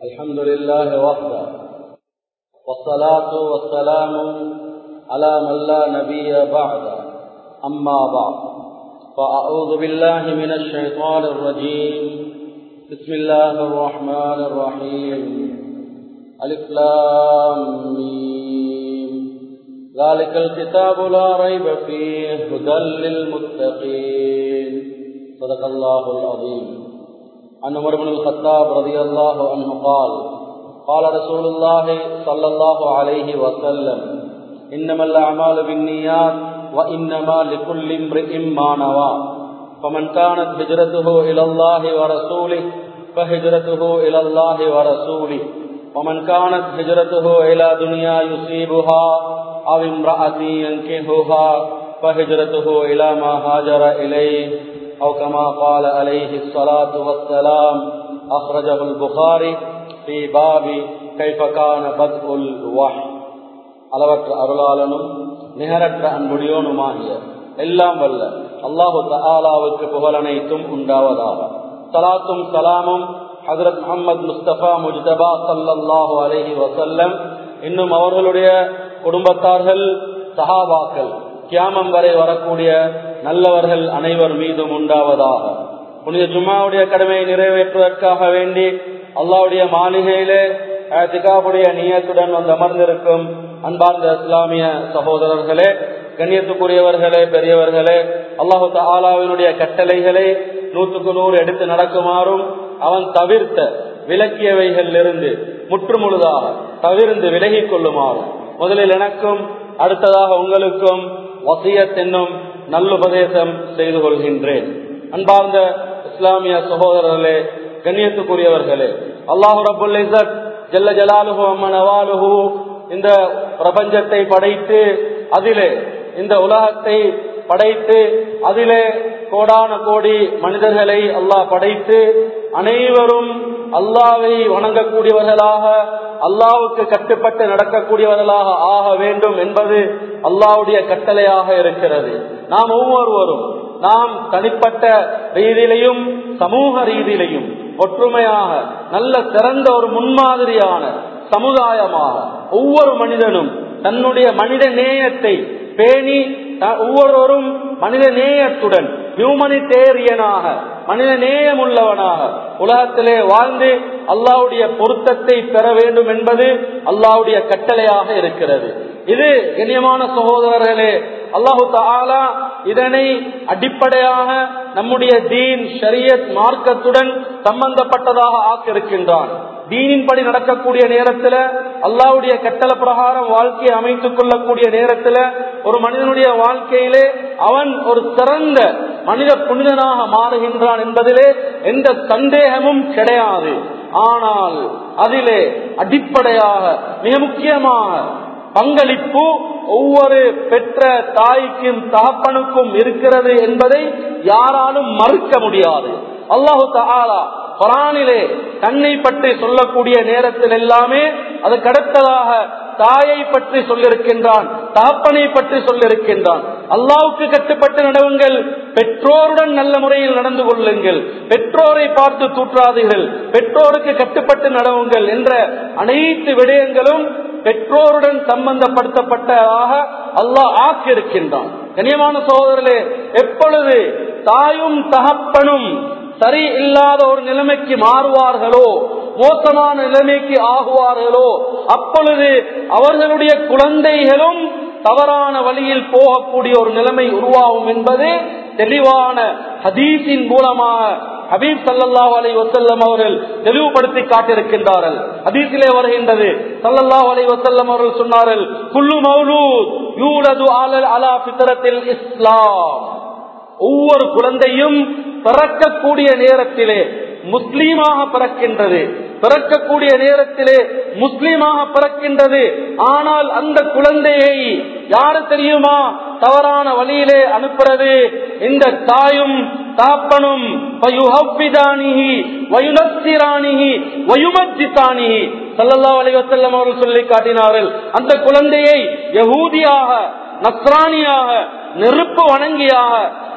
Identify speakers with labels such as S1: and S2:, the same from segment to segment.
S1: الحمد لله وحده والصلاة والسلام على من لا نبي بعد أما بعد فأعوذ بالله من الشيطان الرجيم بسم الله الرحمن الرحيم ألف لام ميم ذلك الكتاب لا ريب فيه هدى للمتقين صدق الله العظيم عن عمر بن الخطاب رضي الله عنه قال قال رسول الله صلى الله عليه وسلم إنما الأعمال بالنيات وإنما لكل امرئ ما نوى فمن كانت هجرته إلى الله ورسوله فهجرته إلى الله ورسوله ومن كانت هجرته إلى دنيا يصيبها أو امرأة ينكهها فهجرته إلى ما هاجر إليه أو كما قال عليه الصلاة والسلام أخرجه البخاري في باب كيف كان بدء الوحي அளவற்ற அருளாளனும் நிகரற்ற அன்புடையோனுமாகிய எல்லாம் வல்ல அல்லாஹு தஆலாவுக்கு புகழனைத்தும் உண்டாவதாக சலாத்தும் சலாமும் ஹசரத் முகமது முஸ்தபா முஜ்தபா சல்லல்லாஹு அலஹி வசல்லம் இன்னும் அவர்களுடைய குடும்பத்தார்கள் சஹாபாக்கள் கியாமம் வரை வரக்கூடிய நல்லவர்கள் அனைவர் மீதும் உண்டாவதாக புனித ஜும்மாவுடைய கடமையை நிறைவேற்றுவதற்காக வேண்டி அல்லாவுடைய மாளிகையிலே திகாவுடைய நீயத்துடன் வந்து அமர்ந்திருக்கும் அன்பார்ந்த இஸ்லாமிய சகோதரர்களே கண்ணியத்துக்குரியவர்களே பெரியவர்களே அல்லாஹு தாலாவினுடைய கட்டளைகளை நூற்றுக்கு நூறு எடுத்து நடக்குமாறும் அவன் தவிர்த்த விலக்கியவைகளிலிருந்து முற்றுமுழுதாக தவிர்ந்து விலகிக் கொள்ளுமாறு முதலில் எனக்கும் அடுத்ததாக உங்களுக்கும் வசியத் என்னும் நல்லுபதேசம் செய்து கொள்கின்றேன் அன்பார்ந்த இஸ்லாமிய சகோதரர்களே கண்ணியத்துக்குரியவர்களே அல்லாஹு ரபுல் இசத் ஜல்ல ஜலாலுஹு அம்மன் அவாலுஹு இந்த பிரபஞ்சத்தை படைத்து அதிலே இந்த உலகத்தை படைத்து அதிலே கோடான கோடி மனிதர்களை அல்லாஹ் படைத்து அனைவரும் அல்லாவை வணங்கக்கூடியவர்களாக அல்லாவுக்கு கட்டுப்பட்டு நடக்கக்கூடியவர்களாக ஆக வேண்டும் என்பது அல்லாவுடைய கட்டளையாக இருக்கிறது நாம் ஒவ்வொருவரும் நாம் தனிப்பட்ட ரீதியிலையும் சமூக ரீதியிலையும் ஒற்றுமையாக நல்ல சிறந்த ஒரு முன்மாதிரியான சமுதாயமாக ஒவ்வொரு மனிதனும் தன்னுடைய மனித நேயத்தை பேணி ஒவ்வொருவரும் மனித நேயத்துடன் ஹியூமனிடேரியனாக மனித நேயம் உள்ளவனாக உலகத்திலே வாழ்ந்து அல்லாவுடைய பொருத்தத்தை பெற வேண்டும் என்பது அல்லாவுடைய கட்டளையாக இருக்கிறது இது கண்ணியமான சகோதரர்களே அல்லாஹு தாலா இதனை அடிப்படையாக நம்முடைய தீன் ஷரியத் மார்க்கத்துடன் சம்பந்தப்பட்டதாக ஆக்கியிருக்கின்றான் தீனின்படி நடக்கக்கூடிய நேரத்தில் அல்லாவுடைய கட்டளை பிரகாரம் வாழ்க்கையை அமைத்துக் கொள்ளக்கூடிய நேரத்தில் ஒரு மனிதனுடைய வாழ்க்கையிலே அவன் ஒரு சிறந்த மனித புனிதனாக மாறுகின்றான் என்பதிலே எந்த சந்தேகமும் கிடையாது ஆனால் அதிலே அடிப்படையாக மிக முக்கியமாக பங்களிப்பு ஒவ்வொரு பெற்ற தாய்க்கும் தகப்பனுக்கும் இருக்கிறது என்பதை யாராலும் மறுக்க முடியாது அல்லாஹு தாலா குரானிலே தன்னை பற்றி சொல்லக்கூடிய நேரத்தில் எல்லாமே அதுக்கு அடுத்ததாக தாயை பற்றி சொல்லிருக்கின்றான் தாப்பனை பற்றி சொல்லிருக்கின்றான் அல்லாவுக்கு கட்டுப்பட்டு நடவுங்கள் பெற்றோருடன் நல்ல முறையில் நடந்து கொள்ளுங்கள் பெற்றோரை பார்த்து தூற்றாதீர்கள் பெற்றோருக்கு கட்டுப்பட்டு நடவுங்கள் என்ற அனைத்து விடயங்களும் பெற்றோருடன் சம்பந்தப்படுத்தப்பட்டதாக அல்லாஹ் ஆக்கியிருக்கின்றான் கனியமான சகோதரர்களே எப்பொழுது தாயும் தகப்பனும் சரி இல்லாத ஒரு நிலைமைக்கு மாறுவார்களோ மோசமான நிலைமைக்கு ஆகுவார்களோ அப்பொழுது அவர்களுடைய குழந்தைகளும் தவறான வழியில் போகக்கூடிய ஒரு நிலைமை உருவாகும் என்பது தெளிவான ஹதீஸின் மூலமாக ஹபீப் சல்லல்லாஹ் அலை வசல்லம் அவர்கள் தெளிவுபடுத்தி காட்டியிருக்கின்றார்கள் ஹதீஸிலே வருகின்றது சல்லல்லாஹ் அலை வசல்லம் அவர்கள் சொன்னார்கள் குல்லு மௌலூத் யூலது ஆலல் அலா பித்தரத்தில் இஸ்லாம் ஒவ்வொரு குழந்தையும் பிறக்கக்கூடிய நேரத்திலே முஸ்லீமாக பிறக்கின்றது பிறக்கக்கூடிய நேரத்திலே முஸ்லீமாக பிறக்கின்றது ஆனால் அந்த குழந்தையை யாரு தெரியுமா தவறான வழியிலே அனுப்புறது இந்த தாயும் தாப்பனும் அவர்கள் சொல்லி காட்டினார்கள் அந்த குழந்தையை யகூதியாக நஸ்ரானியாக நெருப்பு வணங்கியாக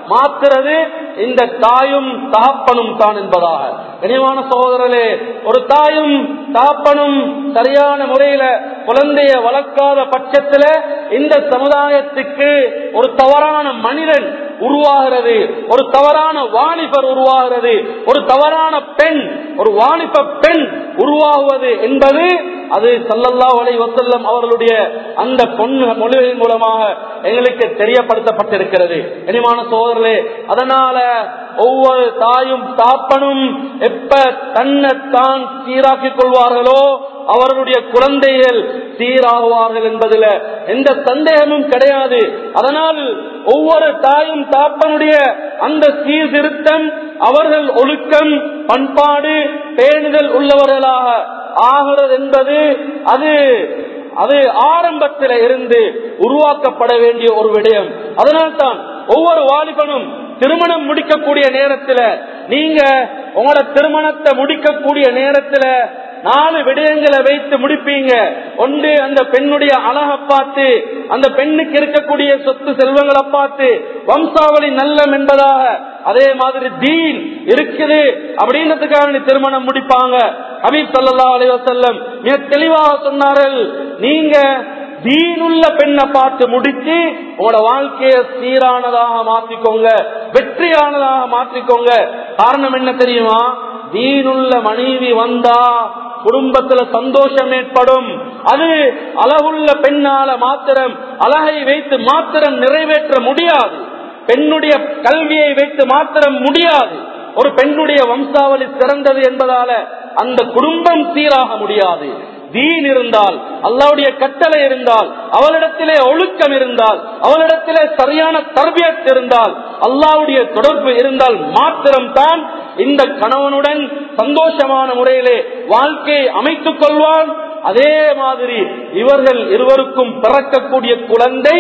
S1: மாத்துறது இந்த தாயும் தகப்பனும் தான் என்பதாக கனிவான சகோதரர்களே ஒரு தாயும் தகப்பனும் சரியான முறையில குழந்தைய வளர்க்காத பட்சத்துல இந்த சமுதாயத்துக்கு ஒரு தவறான மனிதன் உருவாகிறது ஒரு தவறான வாலிபர் உருவாகிறது ஒரு தவறான பெண் ஒரு வாலிப பெண் உருவாகுவது என்பது அது சல்லல்லா அலை வசல்லம் அவர்களுடைய அந்த பொண்ணு மொழிகளின் மூலமாக எங்களுக்கு தெரியப்படுத்தப்பட்டிருக்கிறது இனிமான சோதரர்களே அதனால ஒவ்வொரு தாயும் தாப்பனும் எப்ப தன்னைத்தான் சீராக்கிக் கொள்வார்களோ அவர்களுடைய குழந்தைகள் சீராகுவார்கள் என்பதில் எந்த சந்தேகமும் கிடையாது அதனால் ஒவ்வொரு தாயும் தாப்பனுடைய அந்த சீர்திருத்தம் அவர்கள் ஒழுக்கம் பண்பாடு பேணுதல் உள்ளவர்களாக ஆகிறது என்பது அது அது ஆரம்பத்தில் இருந்து உருவாக்கப்பட வேண்டிய ஒரு விடயம் அதனால்தான் ஒவ்வொரு வாலிபனும் திருமணம் முடிக்கக்கூடிய நேரத்தில் நீங்க உங்களோட திருமணத்தை முடிக்கக்கூடிய நேரத்தில் நாலு விடயங்களை வைத்து முடிப்பீங்க ஒன்று அந்த பெண்ணுடைய அழகை பார்த்து அந்த பெண்ணுக்கு இருக்கக்கூடிய சொத்து செல்வங்களை பார்த்து வம்சாவளி நல்லம் என்பதாக அதே மாதிரி தீன் இருக்குது அப்படின்றதுக்காக திருமணம் முடிப்பாங்க ஹபீப் சல்லா அலைவசல்லம் மிக தெளிவாக சொன்னார்கள் நீங்க தீனுள்ள பெண்ணை பார்த்து முடிச்சு உங்களோட வாழ்க்கைய சீரானதாக மாற்றிக்கோங்க வெற்றியானதாக மாற்றிக்கோங்க காரணம் என்ன தெரியுமா தீனுள்ள மனைவி வந்தா குடும்பத்துல சந்தோஷம் ஏற்படும் அது அழகுள்ள பெண்ணால மாத்திரம் அழகை வைத்து மாத்திரம் நிறைவேற்ற முடியாது பெண்ணுடைய கல்வியை வைத்து மாத்திரம் முடியாது ஒரு பெண்ணுடைய வம்சாவளி சிறந்தது என்பதால அந்த குடும்பம் சீராக முடியாது தீன் இருந்தால் அல்லாவுடைய கட்டளை இருந்தால் அவளிடத்திலே ஒழுக்கம் இருந்தால் அவளிடத்திலே சரியான தர்பியத் இருந்தால் அல்லாவுடைய தொடர்பு இருந்தால் மாத்திரம்தான் இந்த கணவனுடன் சந்தோஷமான முறையிலே வாழ்க்கையை அமைத்துக் கொள்வான் அதே மாதிரி இவர்கள் இருவருக்கும் பிறக்கக்கூடிய குழந்தை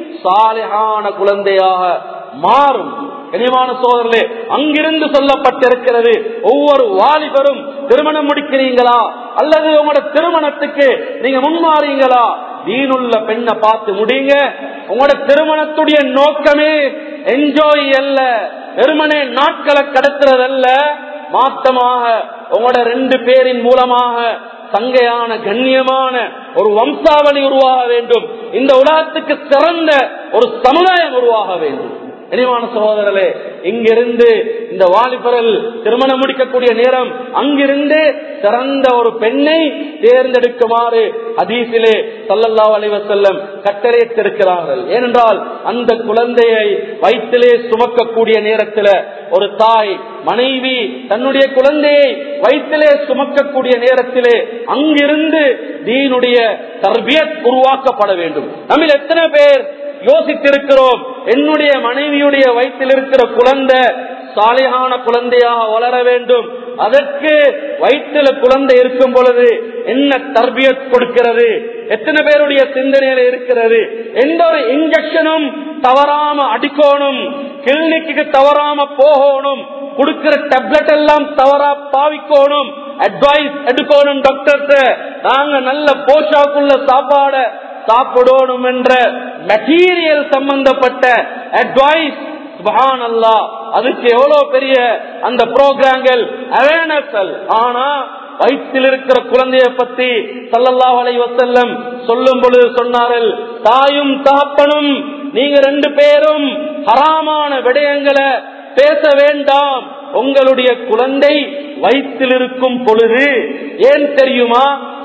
S1: சாலையான குழந்தையாக மாறும் கனிமான சோதரர்களே அங்கிருந்து சொல்லப்பட்டிருக்கிறது ஒவ்வொரு வாலிபரும் திருமணம் முடிக்கிறீங்களா அல்லது உங்களோட திருமணத்துக்கு நீங்க முன்மாறீங்களா தீனுள்ள பெண்ணை பார்த்து முடிங்க உங்களோட திருமணத்துடைய நோக்கமே என்ஜாய் அல்ல வெறுமனே நாட்களை கடத்துறதல்ல மாத்தமாக உங்களோட ரெண்டு பேரின் மூலமாக சங்கையான கண்ணியமான ஒரு வம்சாவளி உருவாக வேண்டும் இந்த உலகத்துக்கு சிறந்த ஒரு சமுதாயம் உருவாக வேண்டும் இனிமான சகோதரர்களே இங்கிருந்து இந்த வாலிபரல் திருமணம் முடிக்கக்கூடிய நேரம் அங்கிருந்து சிறந்த ஒரு பெண்ணை தேர்ந்தெடுக்குமாறு அதீசிலே சல்லல்லா அலைவசல்லம் கட்டளையிட்டிருக்கிறார்கள் ஏனென்றால் அந்த குழந்தையை வயிற்றிலே சுமக்கக்கூடிய நேரத்தில் ஒரு தாய் மனைவி தன்னுடைய குழந்தையை வயிற்றிலே சுமக்கக்கூடிய நேரத்திலே அங்கிருந்து தீனுடைய தர்பியத் உருவாக்கப்பட வேண்டும் நம்ம எத்தனை பேர் யோசித்திருக்கிறோம் என்னுடைய மனைவியுடைய வயிற்றில் இருக்கிற குழந்தை சாலையான குழந்தையாக வளர வேண்டும் அதற்கு வயிற்றுல குழந்தை இருக்கும் பொழுது என்ன தர்பியத் கொடுக்கிறது எத்தனை பேருடைய சிந்தனையில இருக்கிறது எந்த ஒரு இன்ஜெக்ஷனும் தவறாம அடிக்கணும் கிளினிக்கு தவறாம போகணும் கொடுக்கிற டேப்லெட் எல்லாம் தவறா பாவிக்கணும் அட்வைஸ் எடுக்கணும் டாக்டர்ஸ் நாங்க நல்ல போஷாக்குள்ள சாப்பாட சாப்பிடணும் என்ற மெட்டீரியல் சம்பந்தப்பட்ட அட்வைஸ் சுபஹான் அல்லா அதுக்கு எவ்வளவு பெரிய அந்த புரோகிராம்கள் அவேர்னஸ் ஆனா வயிற்றில் இருக்கிற குழந்தைய பத்தி சல்லல்லா அலை வசல்லம் சொல்லும் பொழுது சொன்னார்கள் தாயும் தகப்பனும் நீங்க ரெண்டு பேரும் ஹராமான விடயங்களை பேச வேண்டாம் உங்களுடைய குழந்தை வயிற்றில் இருக்கும் பொழுது ஏன் தெரியுமா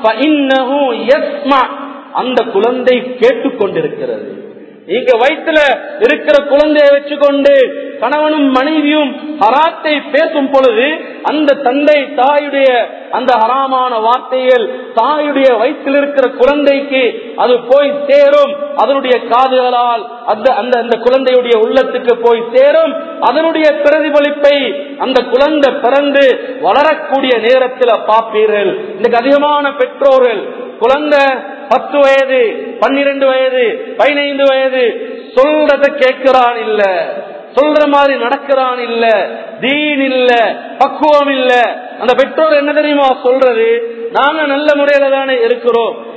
S1: அந்த குழந்தை கேட்டுக்கொண்டிருக்கிறது நீங்க வயிற்றுல இருக்கிற குழந்தையை வச்சுக்கொண்டு கணவனும் மனைவியும் ஹராத்தை பேசும் பொழுது அந்த தந்தை தாயுடைய அந்த ஹராமான வார்த்தைகள் தாயுடைய வயிற்றில் இருக்கிற குழந்தைக்கு அது போய் சேரும் அதனுடைய காதுகளால் அந்த அந்த அந்த குழந்தையுடைய உள்ளத்துக்கு போய் சேரும் அதனுடைய பிரதிபலிப்பை அந்த குழந்தை பிறந்து வளரக்கூடிய நேரத்தில் பார்ப்பீர்கள் இன்னைக்கு அதிகமான பெற்றோர்கள் குழந்தை பத்து வயது பன்னிரண்டு வயது பதினைந்து வயது சொல்றத கேட்கிறான் இல்ல சொல்ற மாதிரி நடக்கிறான் இல்ல தீன் இல்ல பக்குவம் இல்ல அந்த பெற்றோர் என்ன தெரியுமா சொல்றது நாங்க நல்ல முறையில தானே இருக்கிறோம்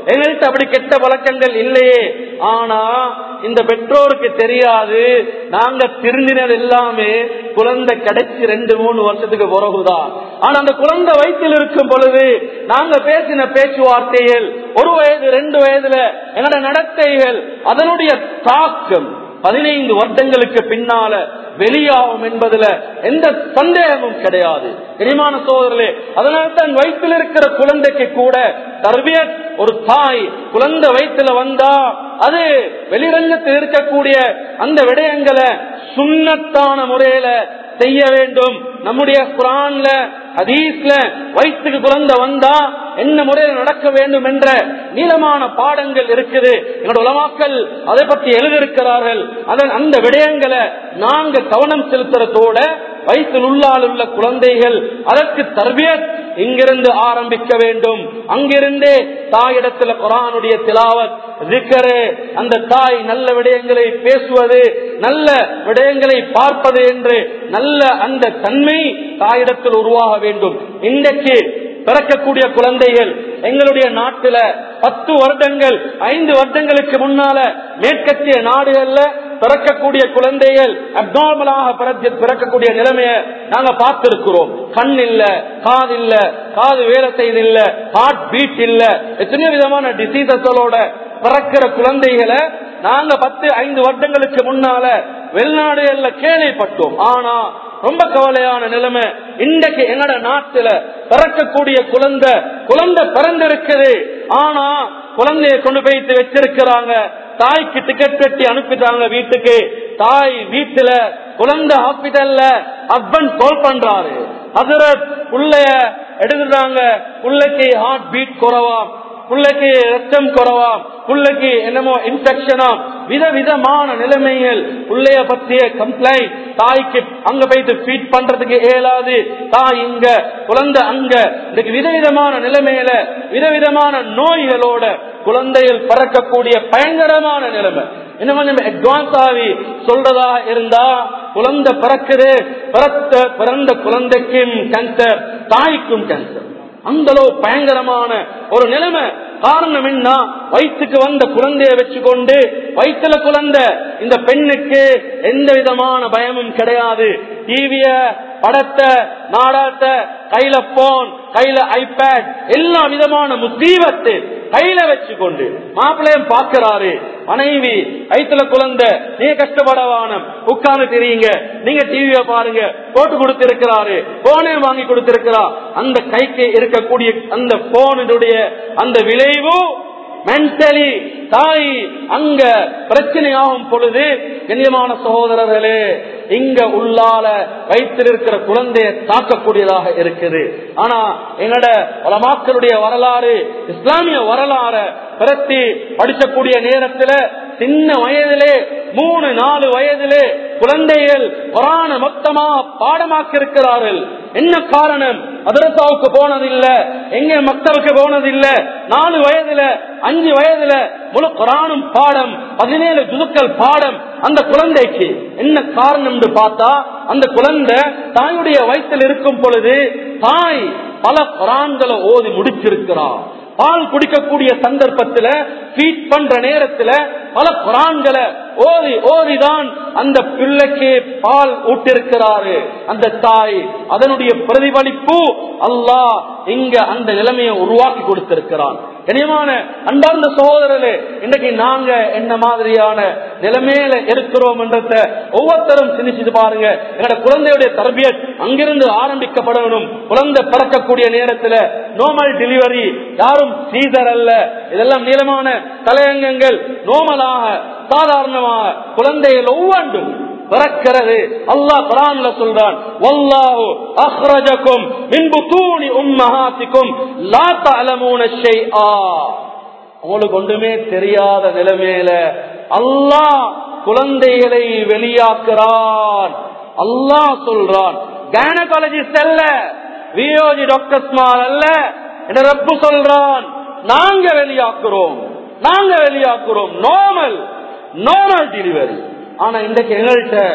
S1: எங்கள்கிட்ட அப்படி கெட்ட பழக்கங்கள் இல்லையே ஆனா இந்த பெற்றோருக்கு தெரியாது நாங்க திருந்தினது எல்லாமே குழந்தை கிடைச்சி ரெண்டு மூணு வருஷத்துக்கு பிறகுதான் ஆனா அந்த குழந்தை வயிற்றில் இருக்கும் பொழுது நாங்க பேசின பேச்சுவார்த்தைகள் ஒரு வயது ரெண்டு வயதுல என்னோட நடத்தைகள் அதனுடைய தாக்கம் பதினைந்து வருடங்களுக்கு பின்னால வெளியாகும் என்பதுல எந்த சந்தேகமும் கிடையாது இனிமான சோதரர்களே அதனால தான் வயிற்றில் இருக்கிற குழந்தைக்கு கூட தர்பியத் ஒரு தாய் குழந்தை வயிற்றுல வந்தா அது வெளிரங்கத்தில் இருக்கக்கூடிய அந்த விடயங்களை சுண்ணத்தான முறையில செய்ய வேண்டும் நம்முடைய குரான்ல ஹதீஸ்ல வயிற்றுக்கு குழந்தை வந்தா என்ன முறையில் நடக்க வேண்டும் என்ற நீளமான பாடங்கள் இருக்குது என்னோட உலமாக்கள் அதை பற்றி எழுதியிருக்கிறார்கள் அதன் அந்த விடயங்களை நாங்க கவனம் செலுத்துறதோட வயிற்றில் உள்ளால் உள்ள குழந்தைகள் அதற்கு தர்பியத் இங்கிருந்து ஆரம்பிக்க வேண்டும் அங்கிருந்தே தாயிடத்துல குரானுடைய திலாவத் திக்கரு அந்த தாய் நல்ல விடயங்களை பேசுவது நல்ல விடயங்களை பார்ப்பது என்று நல்ல அந்த தன்மை தாயிடத்தில் உருவாக வேண்டும் இன்றைக்கு பிறக்கக்கூடிய குழந்தைகள் எங்களுடைய நாட்டில பத்து வருடங்கள் ஐந்து வருடங்களுக்கு முன்னால மேற்கத்திய நாடுகள்ல பிறக்கக்கூடிய குழந்தைகள் அப்நார்மலாக பிறக்கக்கூடிய நிலைமைய நாங்க பார்த்திருக்கிறோம் கண் இல்ல காது இல்ல காது வேலை செய்து இல்ல ஹார்ட் பீட் இல்ல எத்தனையோ விதமான டிசீசஸோட பிறக்கிற குழந்தைகளை நாங்க பத்து ஐந்து வருடங்களுக்கு முன்னால வெளிநாடுகள்ல கேள்விப்பட்டோம் ஆனா ரொம்ப கவலையான நிலைமை இன்றைக்கு எங்கட நாட்டுல பிறக்கக்கூடிய குழந்தை குழந்தை பிறந்திருக்குது ஆனா குழந்தைய கொண்டு போயிட்டு வச்சிருக்கிறாங்க தாய்க்கு டிக்கெட் கட்டி அனுப்பிட்டாங்க வீட்டுக்கு தாய் வீட்டுல குழந்தை ஹாஸ்பிட்டல்ல ஹஸ்பண்ட் கால் பண்றாரு ஹசரத் புள்ளைய எடுத்துட்டாங்க புள்ளைக்கு ஹார்ட் பீட் குறவாம் புள்ளைக்கு ரத்தம் குறவாம் புள்ளைக்கு என்னமோ இன்ஃபெக்ஷனா விதவிதமான நிலைமைகள் புள்ளைய பற்றிய கம்ப்ளைண்ட் தாய்க்கு அங்க போயிட்டு ஃபீட் பண்றதுக்கு இயலாது தாய் இங்க குழந்தை அங்க இன்னைக்கு விதவிதமான நிலைமையில விதவிதமான நோய்களோட குழந்தைகள் பிறக்கக்கூடிய பயங்கரமான நிலைமை இன்னும் கொஞ்சம் அட்வான்ஸ் ஆகி சொல்றதா இருந்தா குழந்தை பிறக்குது பிறந்த பிறந்த குழந்தைக்கும் கேன்சர் தாய்க்கும் கேன்சர் அந்த அளவு பயங்கரமான ஒரு நிலைமை காரணம் என்ன வயிற்றுக்கு வந்த குழந்தைய வச்சுக்கொண்டு வயிற்றுல குழந்தை இந்த பெண்ணுக்கு எந்த விதமான பயமும் கிடையாது டிவிய படத்தை நாடகத்தை கையில போன் கையில ஐபேட் எல்லா விதமான முசீபத்து கையில வச்சுக்கொண்டு மாப்பிள்ளையும் பாக்குறாரு மனைவி வயிற்றுல குழந்தை நீங்க கஷ்டப்படவானம் உட்கார்ந்து தெரியுங்க நீங்க டிவிய பாருங்க போட்டு கொடுத்திருக்கிறாரு போனையும் வாங்கி கொடுத்திருக்கிறா அந்த கைக்கு இருக்கக்கூடிய அந்த போனுடைய அந்த விளைவு மென்டலி தாய் அங்க பிரச்சனையாகும் பொழுது கண்ணியமான சகோதரர்களே இங்க உள்ளால வயிற்றில் இருக்கிற குழந்தைய தாக்கக்கூடியதாக இருக்குது ஆனா எங்கட மக்களுடைய வரலாறு இஸ்லாமிய வரலாறு பிறத்தி படிக்கக்கூடிய நேரத்துல சின்ன வயதிலே மூணு நாலு வயதிலே குழந்தைகள் குரான மொத்தமா பாடமாக்கி இருக்கிறார்கள் என்ன காரணம் அதரசாவுக்கு போனதில்லை எங்க மக்தவுக்கு போனதில்லை நாலு வயதுல அஞ்சு வயதுல முழு குரானும் பாடம் பதினேழு ஜுதுக்கள் பாடம் அந்த குழந்தைக்கு என்ன காரணம் என்று பார்த்தா அந்த குழந்தை தாயுடைய வயிற்றில் இருக்கும் பொழுது தாய் பல குரான்களை ஓதி முடிச்சிருக்கிறார் பால் குடிக்கக்கூடிய சந்தர்ப்பத்துல ஃபீட் பண்ற நேரத்துல பல குரான்களை ஓதி ஓதிதான் அந்த பிள்ளைக்கு பால் ஊட்டிருக்கிறாரு அந்த தாய் அதனுடைய பிரதிபலிப்பு அல்லாஹ் இங்க அந்த நிலைமையை உருவாக்கி கொடுத்திருக்கிறான் கனியமான அன்பார்ந்த சகோதரர்களே இன்னைக்கு நாங்க என்ன மாதிரியான நிலைமையில இருக்கிறோம் என்றத ஒவ்வொருத்தரும் சிந்திச்சு பாருங்க எங்களோட குழந்தையுடைய தரபியத் அங்கிருந்து ஆரம்பிக்கப்படணும் குழந்தை பிறக்கக்கூடிய நேரத்துல நோமல் டெலிவரி யாரும் சீசர் அல்ல இதெல்லாம் நீளமான தலையங்கங்கள் நோமலாக சாதாரணமாக குழந்தைகள் ஒவ்வொன்றும் பிறக்கிறது அல்லாஹ் குரான்ல சொல்றான் வல்லாஹு அஹ்ரஜக்கும் மின் புத்தூனி உம்மஹாத்திக்கும் லா தஅலமூன ஷைஆ உங்களுக்கு ஒன்றுமே தெரியாத நிலைமையில அல்லாஹ் குழந்தைகளை வெளியாக்குறான் அல்லாஹ் சொல்றான் கைனகாலஜிஸ்ட் அல்ல வியோஜி டாக்டர்ஸ்மார் அல்ல என்ற ரப்பு சொல்றான் நாங்க வெளியாக்குறோம் நாங்க வெளியாக்குறோம் நார்மல் நார்மல் டெலிவரி ஆனா இன்றைக்கு எங்கள்கிட்ட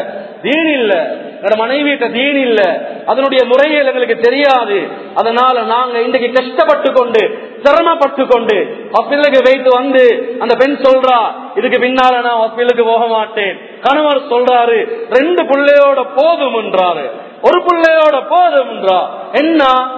S1: தீன் இல்ல எங்களோட மனைவிட்ட தீன் இல்ல அதனுடைய முறைகள் எங்களுக்கு தெரியாது அதனால நாங்க இன்றைக்கு கஷ்டப்பட்டு கொண்டு சிரமப்பட்டு கொண்டு ஹாஸ்பிட்டலுக்கு வைத்து வந்து அந்த பெண் சொல்றா இதுக்கு பின்னால நான் ஹாஸ்பிட்டலுக்கு போக மாட்டேன் கணவர் சொல்றாரு ரெண்டு பிள்ளையோட போதும் என்றாரு ஒரு பிள்ளையோட போதும் என்றா என்ன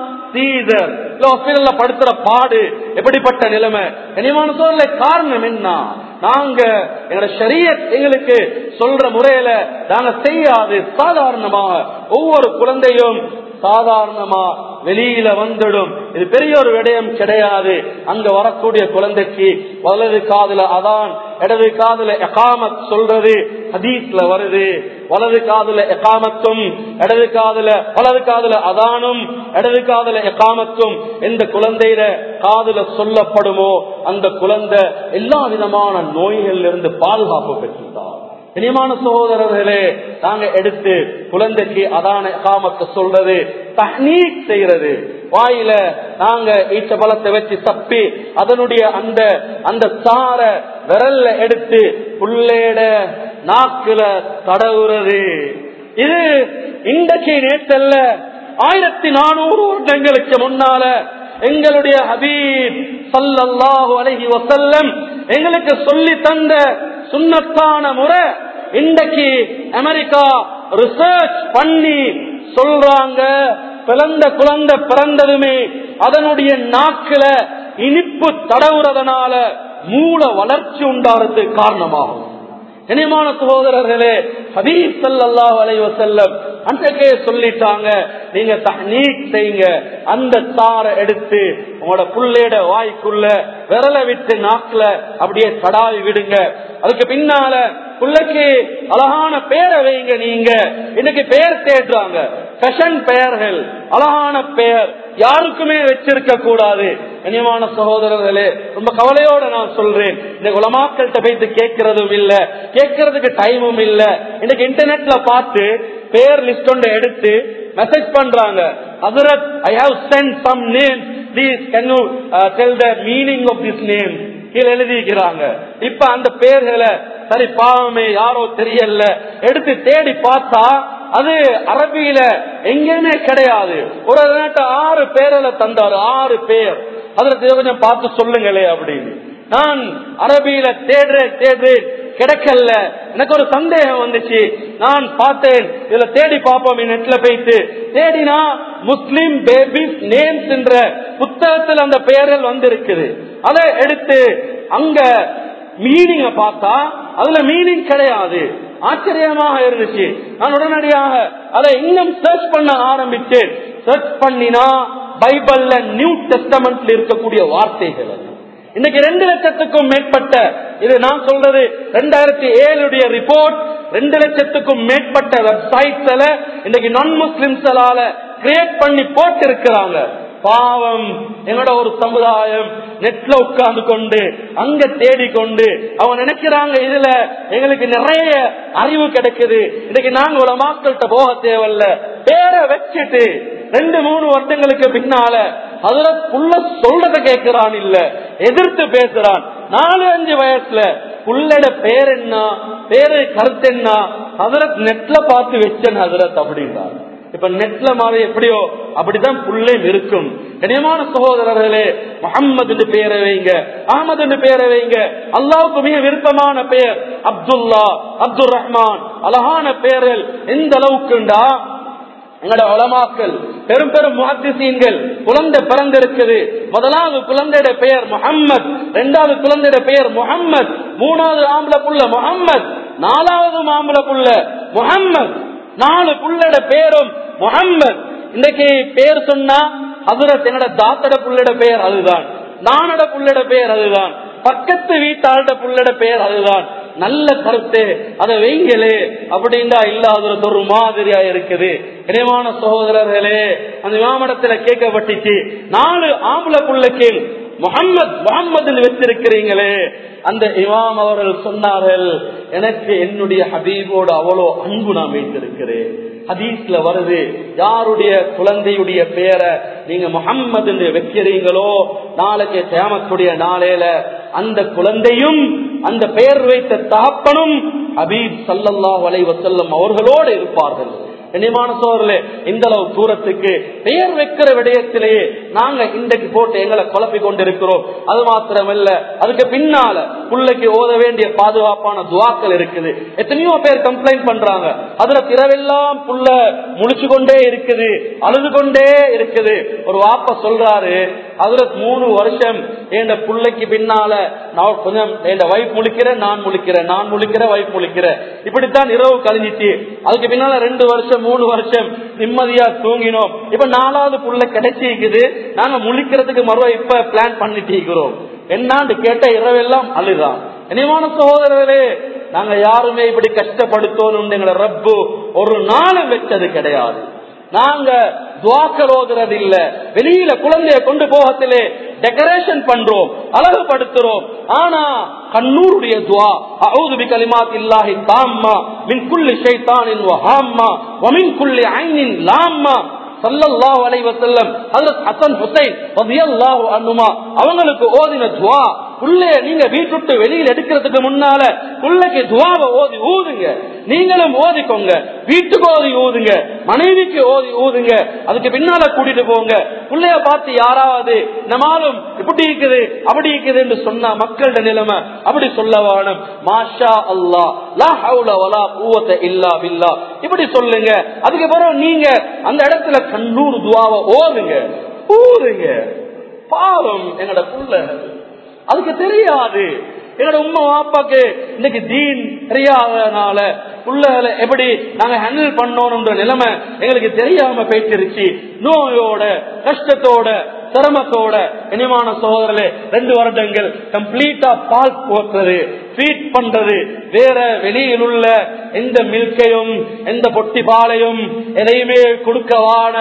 S1: சீதர் ஹாஸ்பிட்டல்ல படுத்துற பாடு எப்படிப்பட்ட நிலைமை கனிமான சோழல காரணம் என்ன நாங்க எங்களோட ஷரியத் எங்களுக்கு சொல்ற முறையில நாங்க செய்யாது சாதாரணமாக ஒவ்வொரு குழந்தையும் சாதாரணமா வெளியில வந்துடும் இது பெரிய ஒரு விடயம் கிடையாது அங்க வரக்கூடிய குழந்தைக்கு வலது காதுல அதான் இடது காதுல எகாமத் சொல்றது ஹதீஸ்ல வருது வலது காதுல எகாமத்தும் இடது காதுல வலது காதுல அதானும் இடது காதுல எகாமத்தும் எந்த குழந்தையில காதுல சொல்லப்படுமோ அந்த குழந்தை எல்லா விதமான நோய்களிலிருந்து இருந்து பாதுகாப்பு பெற்றுள்ளார் இனிமான சகோதரர்களே நாங்க எடுத்து குழந்தைக்கு அதான காமத்தை சொல்றது தஹ்னீக் செய்யறது வாயில நாங்க ஈச்ச பழத்தை வச்சு தப்பி அதனுடைய அந்த அந்த சார விரல்ல எடுத்து புள்ளேட நாக்குல தடவுறது இது இன்றைக்கு நேற்றல்ல ஆயிரத்தி நானூறு வருடங்களுக்கு முன்னால எங்களுடைய ஹபீப் சல்லல்லாஹு அலைஹி வசல்லம் எங்களுக்கு சொல்லி தந்த சுண்ணத்தான முறை இன்றைக்கு அமெரிக்கா ரிசர்ச் பண்ணி சொல்றாங்க பிறந்த குழந்தை பிறந்ததுமே அதனுடைய நாக்குல இனிப்பு தடவுறதுனால மூல வளர்ச்சி உண்டாறதுக்கு காரணமாகும் இனிமான சகோதரர்களே ஹபீப் சல்லாஹ் அலைவ செல்லம் அன்றைக்கே சொல்லிட்டாங்க நீங்க தஹ்னீக் செய்யுங்க அந்த தாரை எடுத்து உங்களோட புள்ளையோட வாய்க்குள்ள விரல விட்டு நாக்குல அப்படியே தடாவி விடுங்க அதுக்கு பின்னால புள்ளைக்கு அழகான பேரை வைங்க நீங்க இன்னைக்கு பெயர் தேடுறாங்க ஃபெஷன் பெயர்கள் அழகான பெயர் யாருக்குமே வச்சிருக்க கூடாது இனியமான சகோதரர்களே ரொம்ப கவலையோட நான் சொல்றேன் இந்த உலமாக்கள்கிட்ட போயிட்டு கேட்கறதும் இல்ல கேட்கறதுக்கு டைமும் இல்ல இன்னைக்கு இன்டர்நெட்ல பார்த்து பேர் லிஸ்ட் ஒன்று எடுத்து மெசேஜ் பண்றாங்க ஹசரத் I have sent some name please can you tell the meaning of this name கீழே எழுதிக்கிறாங்க இப்ப அந்த பேர்களை சரி பாவமே யாரோ தெரியல எடுத்து தேடி பார்த்தா அது அரபியில எங்கேயுமே கிடையாது ஒரு நாட்டு ஆறு பேர்ல தந்தாரு ஆறு பேர் அதுல கொஞ்சம் பார்த்து சொல்லுங்களே அப்படின்னு நான் அரபியில தேடுறேன் தேடுறேன் கிடைக்கல எனக்கு ஒரு சந்தேகம் வந்துச்சு நான் பார்த்தேன் இதுல தேடி பார்ப்போம் நெட்ல போயிட்டு தேடினா முஸ்லிம் பேபிஸ் நேம்ஸ் என்ற புத்தகத்தில் அந்த பெயர்கள் வந்திருக்குது அதை எடுத்து அங்க மீனிங்க பார்த்தா அதுல மீனிங் கிடையாது ஆச்சரியமாக இருந்துச்சு நான் உடனடியாக அதை இன்னும் சர்ச் பண்ண ஆரம்பிச்சேன் சர்ச் பண்ணினா பைபிள்ல நியூ டெஸ்டமெண்ட்ல இருக்கக்கூடிய வார்த்தைகள் அது இன்னைக்கு ரெண்டு லட்சத்துக்கும் மேற்பட்ட இது நான் சொல்றது ரெண்டாயிரத்தி ஏழுடைய ரிப்போர்ட் ரெண்டு லட்சத்துக்கும் மேற்பட்ட வெப்சைட்ஸ்ல இன்னைக்கு நான் முஸ்லிம்ஸால கிரியேட் பண்ணி போட்டு இருக்கிறாங்க பாவம் எங்களோட ஒரு சமுதாயம் நெட்ல உட்கார்ந்து கொண்டு அங்க தேடிக்கொண்டு அவங்க நினைக்கிறாங்க இதுல எங்களுக்கு நிறைய அறிவு கிடைக்குது இன்னைக்கு நாங்க ஒரு மக்கள்கிட்ட போக தேவையில்ல பேரை வச்சுட்டு ரெண்டு மூணு வருடங்களுக்கு பின்னால அதுல புள்ள சொல்றத கேட்கிறான் இல்ல எதிர்த்து பேசுறான் நாலு அஞ்சு வயசுல புள்ளட பேர் என்ன பேரு கருத்து என்ன ஹசரத் நெட்ல பார்த்து வச்சன் ஹசரத் அப்படின்றார் இப்ப நெட்ல மாதிரி எப்படியோ அப்படிதான் புள்ளையும் இருக்கும் கனியமான சகோதரர்களே முகம்மது பெயரை வைங்க அகமது பெயரை வைங்க அல்லாவுக்கு மிக விருப்பமான பெயர் அப்துல்லா அப்துல் ரஹ்மான் அழகான பெயர்கள் எந்த அளவுக்குண்டா எங்களோட உலமாக்கள் பெரும் பெரும் முஹத்திசீன்கள் குழந்தை பிறந்திருக்குது முதலாவது குழந்தையோட பெயர் முகம்மது இரண்டாவது குழந்தையோட பெயர் முகம்மது மூணாவது ஆம்பளை புள்ள முகம்மது நாலாவது மாம்பளை புள்ள முகம்மது நாலு புள்ளட பேரும் முகம்மது இன்னைக்கு பேர் சொன்னா ஹசரத் என்னோட தாத்தட புள்ளட பெயர் அதுதான் நானோட புள்ளட பெயர் அதுதான் பக்கத்து வீட்டாளோட புள்ளட பெயர் அதுதான் நல்ல கருத்து அதை வைங்களே அப்படின்னா இல்லாத ஒரு மாதிரியா இருக்குது இணைவான சகோதரர்களே அந்த விமானத்துல கேட்கப்பட்டுச்சு நாலு ஆம்பளை புள்ளைக்கு முகம்மது முகம்மது வச்சிருக்கிறீங்களே அந்த இமாம் அவர்கள் சொன்னார்கள் எனக்கு என்னுடைய ஹபீபோடு அவ்வளோ அன்பு நான் வைத்திருக்கிறேன் ஹதீஸ்ல வருது யாருடைய குழந்தையுடைய பெயரை நீங்க முகம்மது வைக்கிறீங்களோ நாளைக்கு தேமத்துடைய நாளையில அந்த குழந்தையும் அந்த பெயர் வைத்த தகப்பனும் ஹபீப் சல்லல்லாஹு அலைஹி வஸல்லம் அவர்களோடு இருப்பார்கள் கண்ணியமான சோழர்களே இந்த அளவு தூரத்துக்கு பெயர் வைக்கிற விடயத்திலேயே நாங்க இன்றைக்கு போட்டு எங்களை குழப்பிக் கொண்டிருக்கிறோம் அது மாத்திரமல்ல அதுக்கு பின்னால புள்ளைக்கு ஓத வேண்டிய பாதுகாப்பான துவாக்கள் இருக்குது எத்தனையோ பேர் கம்ப்ளைண்ட் பண்றாங்க அதுல திறவெல்லாம் புள்ள முழிச்சு கொண்டே இருக்குது அழுது கொண்டே இருக்குது ஒரு வாப்ப சொல்றாரு அதுல மூணு வருஷம் என் புள்ளைக்கு பின்னால நான் கொஞ்சம் என் வைஃப் முழிக்கிறேன் நான் முழிக்கிறேன் நான் முழிக்கிறேன் வைஃப் முழிக்கிறேன் இப்படித்தான் இரவு கழிஞ்சிச்சு அதுக்கு பின்னால ரெண்டு வருஷம் மூணு வருஷம் நிம்மதியா தூங்கினோம் இப்ப நாலாவது புள்ள கிடைச்சிருக்குது நாங்க முழிக்கிறதுக்கு மறுவ இப்ப பிளான் பண்ணிட்டு இருக்கிறோம் என்னான்னு கேட்ட இரவெல்லாம் அழுதான் இனிமான சகோதரர்களே நாங்க யாருமே இப்படி கஷ்டப்படுத்தணும் எங்களை ரப்பு ஒரு நாளும் வச்சது கிடையாது நாங்க துவாக்கள் ஓதுறது இல்ல வெளியில குழந்தைய கொண்டு போகத்திலே டெக்கரேஷன் பண்றோம் அழகுபடுத்துறோம் ஆனா கண்ணூருடைய துவா அவுது பி கலிமாத் இல்லாஹி தாம்மா மின் குல்லி ஷைத்தானின் வஹாம்மா வமின் குல்லி ஐனின் லாம்மா சல்லல்லாஹு அலைஹி வஸல்லம் ஹஜ்ரத் ஹசன் ஹுசைன் ரலியல்லாஹு அன்ஹுமா அவங்களுக்கு ஓதின துவா புள்ளைய நீங்க வீட்டுட்டு வெளியில எடுக்கிறதுக்கு முன்னால புள்ளைக்கு துவாவை ஓதி ஊதுங்க நீங்களும் ஓதிக்கோங்க வீட்டுக்கு ஓதி ஊதுங்க மனைவிக்கு ஓதி ஊதுங்க அதுக்கு பின்னால கூட்டிட்டு போங்க புள்ளைய பார்த்து யாராவது நம்மளும் இப்படி இருக்குது அப்படி இருக்குது என்று சொன்னா மக்களோட நிலைமை அப்படி சொல்ல வேணும் மாஷா அல்லா லா ஹவுல வலா கூவத்த இல்லா பில்லா இப்படி சொல்லுங்க அதுக்கு பிறகு நீங்க அந்த இடத்துல கண்ணூர் துவாவை ஓதுங்க ஊதுங்க பாவம் எங்கட புள்ள அதுக்கு தெரியாது எங்களோட உண்மை வாப்பாக்கு இன்னைக்கு தீன் தெரியாதனால புள்ளகளை எப்படி நாங்க ஹேண்டில் பண்ணணும்ன்ற நிலைமை எங்களுக்கு தெரியாம போயிட்டுருச்சு நோயோட கஷ்டத்தோட சிரமத்தோட இனிமான சகோதரர்களே ரெண்டு வருடங்கள் கம்ப்ளீட்டா பால் போக்குறது ஃபீட் பண்றது வேற வெளியில் உள்ள எந்த மில்கையும் எந்த பொட்டி பாலையும் எதையுமே கொடுக்க வான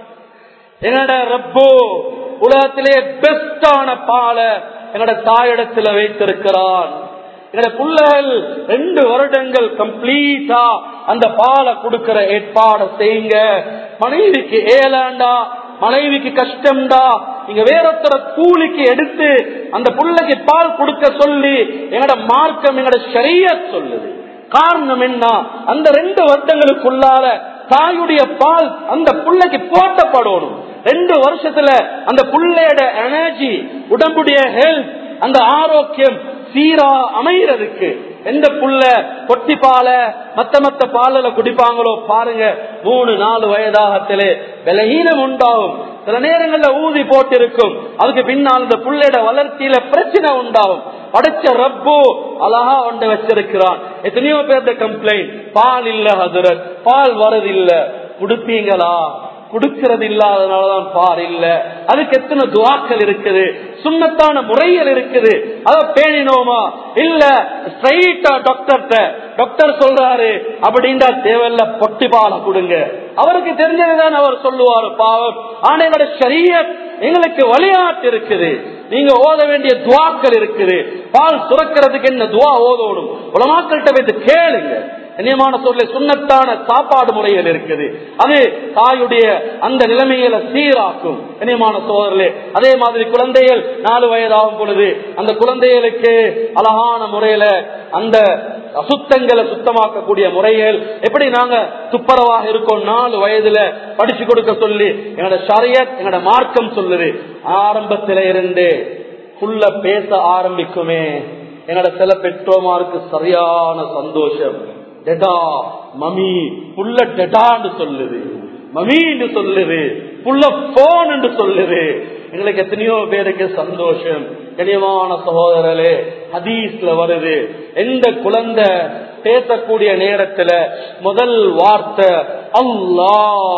S1: என்னோட ரப்போ உலகத்திலே பெஸ்டான பாலை என்னோட தாயிடத்துல வைத்திருக்கிறான் என்னோட பிள்ளைகள் ரெண்டு வருடங்கள் கம்ப்ளீட்டா அந்த பாலை கொடுக்கிற ஏற்பாடை செய்யுங்க மனைவிக்கு ஏலாண்டா மனைவிக்கு கஷ்டம்டா நீங்க வேறொருத்தர கூலிக்கு எடுத்து அந்த புள்ளைக்கு பால் கொடுக்க சொல்லி எங்கட மார்க்கம் எங்கட சரிய சொல்லுது காரணம் என்ன அந்த ரெண்டு வருடங்களுக்குள்ளால தாயுடைய பால் அந்த புள்ளைக்கு போட்டப்படணும் ரெண்டு வருஷத்துல அந்த புள்ளையோட எனர்ஜி உடம்புடைய ஹெல்த் அந்த ஆரோக்கியம் சீரா அமைகிறதுக்கு எந்த புள்ள கொட்டி பால மத்த மத்த பாலில் குடிப்பாங்களோ பாருங்க மூணு நாலு வயதாகத்திலே விலகீனம் உண்டாகும் சில நேரங்கள்ல ஊதி போட்டிருக்கும் அதுக்கு பின்னால் இந்த புள்ளையோட வளர்ச்சியில பிரச்சனை உண்டாகும் படைச்ச ரப்பு அழகா ஒன்றை வச்சிருக்கிறான் எத்தனையோ பேர்த்த கம்ப்ளைண்ட் பால் இல்ல ஹதுரத் பால் வரதில்ல குடுப்பீங்களா கொடுக்கிறது இல்லாதனாலதான் பார் இல்ல அதுக்கு எத்தனை துவாக்கள் இருக்குது சுண்ணத்தான முறைகள் இருக்குது அத பேணினோமா இல்ல ஸ்ட்ரைட்டா டாக்டர்கிட்ட டாக்டர் சொல்றாரு அப்படின்றா தேவையில்ல பொட்டி பாலை கொடுங்க அவருக்கு தெரிஞ்சதுதான் அவர் சொல்லுவாரு பாவம் ஆனா எங்களோட சரியத் எங்களுக்கு விளையாட்டு இருக்குது நீங்க ஓத வேண்டிய துவாக்கள் இருக்குது பால் சுரக்கிறதுக்கு என்ன துவா ஓதோடும் உலமாக்கள்கிட்ட வைத்து கேளுங்க கண்ணியமான சொல்ல சுண்ணத்தான சாப்பாடு முறைகள் இருக்குது அது தாயுடைய அந்த நிலைமையில சீராக்கும் கண்ணியமான சோதரர்களே அதே மாதிரி குழந்தைகள் நாலு வயதாகும் பொழுது அந்த குழந்தைகளுக்கு அழகான முறையில அந்த அசுத்தங்களை சுத்தமாக்கக்கூடிய முறைகள் எப்படி நாங்க துப்புரவாக இருக்கோம் நாலு வயதுல படிச்சு கொடுக்க சொல்லி என்னோட ஷரியத் என்னோட மார்க்கம் சொல்லுது ஆரம்பத்தில இருந்து புள்ள பேச ஆரம்பிக்குமே என்னோட சில பெற்றோமாருக்கு சரியான சந்தோஷம் டெடா மமி புள்ள டெடான்னு சொல்லுது மமின்னு சொல்லுது புள்ள போன் என்று சொல்லுது எங்களுக்கு எத்தனையோ பேருக்கு சந்தோஷம் கனியமான சகோதரர்களே ஹதீஸ்ல வருது எந்த குழந்தை பேசக்கூடிய நேரத்துல முதல் வார்த்தை அல்லா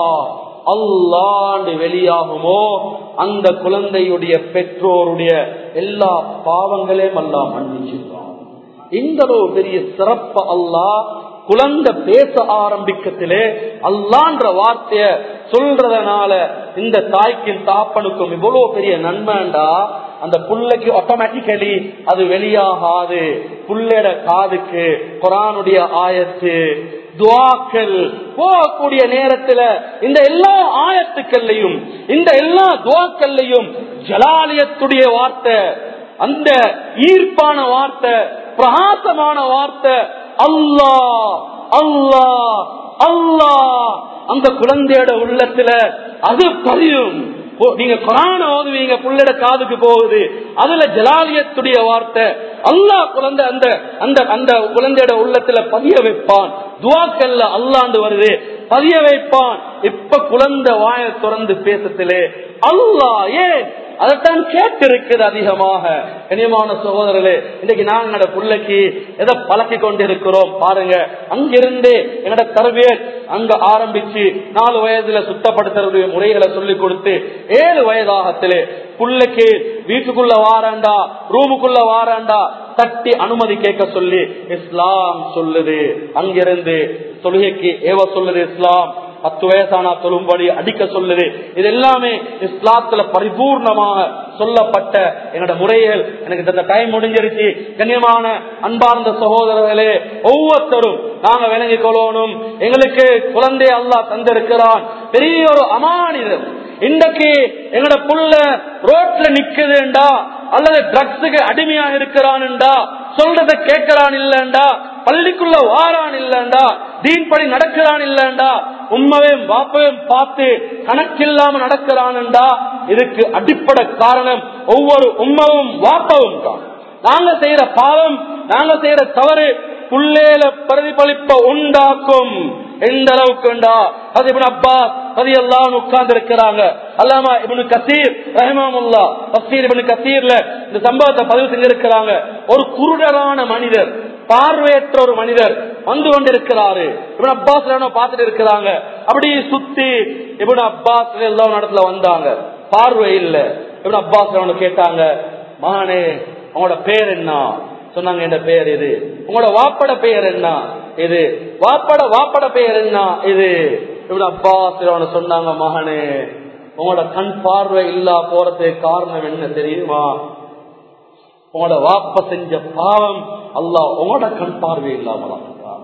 S1: அல்லாண்டு வெளியாகுமோ அந்த குழந்தையுடைய பெற்றோருடைய எல்லா பாவங்களையும் அல்லா மன்னிச்சிருவான் இந்த அளவு பெரிய சிறப்பு அல்லா குழந்தை பேச ஆரம்பிக்கத்திலே அல்லான்ற வார்த்தைய சொல்றதுனால இந்த தாய்க்கும் தாப்பனுக்கும் இவ்வளவு பெரிய நன்மைண்டா அந்த புள்ளைக்கு ஆட்டோமேட்டிக்கலி அது வெளியாகாது புள்ளைட காதுக்கு குரானுடைய ஆயத்து துவாக்கள் போகக்கூடிய நேரத்துல இந்த எல்லா ஆயத்துக்கள்லையும் இந்த எல்லா துவாக்கள்லையும் ஜலாலயத்துடைய வார்த்தை அந்த ஈர்ப்பான வார்த்தை பிரகாசமான வார்த்தை அல்லா அல்லா அல்லா அந்த குழந்தையோட உள்ளத்துல அது பதியும் ஓ, நீங்க குரான ஓதுவீங்க புள்ளட காதுக்கு போகுது அதுல ஜலாலியத்துடைய வார்த்தை அல்லாஹ் குழந்தை அந்த அந்த அந்த குழந்தையோட உள்ளத்துல பதிய வைப்பான் துவாக்கல்ல அல்லாண்டு வருது பதிய வைப்பான் இப்ப குழந்தை வாய திறந்து பேசத்திலே அல்லாஹ் ஏன் அதைத்தான் கேட்டிருக்கிறது அதிகமாக கனியமான சகோதரர்களே இன்னைக்கு நாங்க எங்கட பிள்ளைக்கு எதை பழக்கி கொண்டிருக்கிறோம் பாருங்க அங்கிருந்து எங்கட தரவியல் அங்க ஆரம்பிச்சு நாலு வயதுல சுத்தப்படுத்துறதுடைய முறைகளை சொல்லி கொடுத்து ஏழு வயதாகத்திலே புள்ளைக்கு வீட்டுக்குள்ள வாராண்டா ரூமுக்குள்ள வாராண்டா தட்டி அனுமதி கேட்க சொல்லி இஸ்லாம் சொல்லுது அங்கிருந்து தொழுகைக்கு ஏவ சொல்லுது இஸ்லாம் பத்து வயசானா தொழும்படி அடிக்க சொல்லுது இது எல்லாமே இஸ்லாத்துல பரிபூர்ணமாக சொல்லப்பட்ட என்னோட முறைகள் எனக்கு இந்த டைம் முடிஞ்சிருச்சு கண்ணியமான அன்பார்ந்த சகோதரர்களே ஒவ்வொருத்தரும் நாங்க விளங்கிக் கொள்ளணும் எங்களுக்கு குழந்தை அல்லாஹ் தந்திருக்கிறான் பெரிய ஒரு அமானிதம் இன்றைக்கு எங்கட புள்ள ரோட்ல நிக்குதுண்டா அல்லது ட்ரக்ஸுக்கு அடிமையா இருக்கிறான்டா சொல்றத கேட்கிறான் இல்லண்டா பள்ளிக்குள்ள வாரான் இல்லண்டா தீன் படி நடக்கிறான் இல்லண்டா உண்மையும் வாப்பையும் பார்த்து கணக்கில்லாம நடக்கிறான்டா இதுக்கு அடிப்படை காரணம் ஒவ்வொரு உண்மையும் வாப்பவும் தான் நாங்க செய்யற பாவம் நாங்க செய்யற தவறு புள்ளேல பிரதிபலிப்ப உண்டாக்கும் எந்த அளவுக்குண்டா அது இவன் அப்பா அது எல்லாம் உட்கார்ந்து இருக்கிறாங்க அல்லாமா இவனு கசீர் ரஹமாமுல்லா தப்சீர் இவனு கசீர்ல இந்த சம்பவத்தை பதிவு செஞ்சிருக்கிறாங்க ஒரு குருடரான மனிதர் பார்வையற்ற ஒரு மனிதர் வந்து கொண்டிருக்கிறாரு இவன் அப்பாஸ் பார்த்துட்டு இருக்கிறாங்க அப்படி சுத்தி இவன் அப்பாஸ் எல்லாம் இடத்துல வந்தாங்க பார்வை இல்ல இவன் அப்பாஸ் கேட்டாங்க மகனே உங்களோட பேர் என்ன சொன்னாங்க என்ன பெயர் இது உங்களோட வாப்பட பெயர் என்ன இது வாப்பட வாப்பட பெயர் என்ன இது இவன் அப்பா சிலவன சொன்னாங்க மகனே உங்களோட கண் பார்வை இல்லா போறதுக்கு காரணம் என்ன தெரியுமா உங்களோட வாப்ப செஞ்ச பாவம் அல்லாஹ் உங்களோட கண் பார்வை இல்லாமலாம்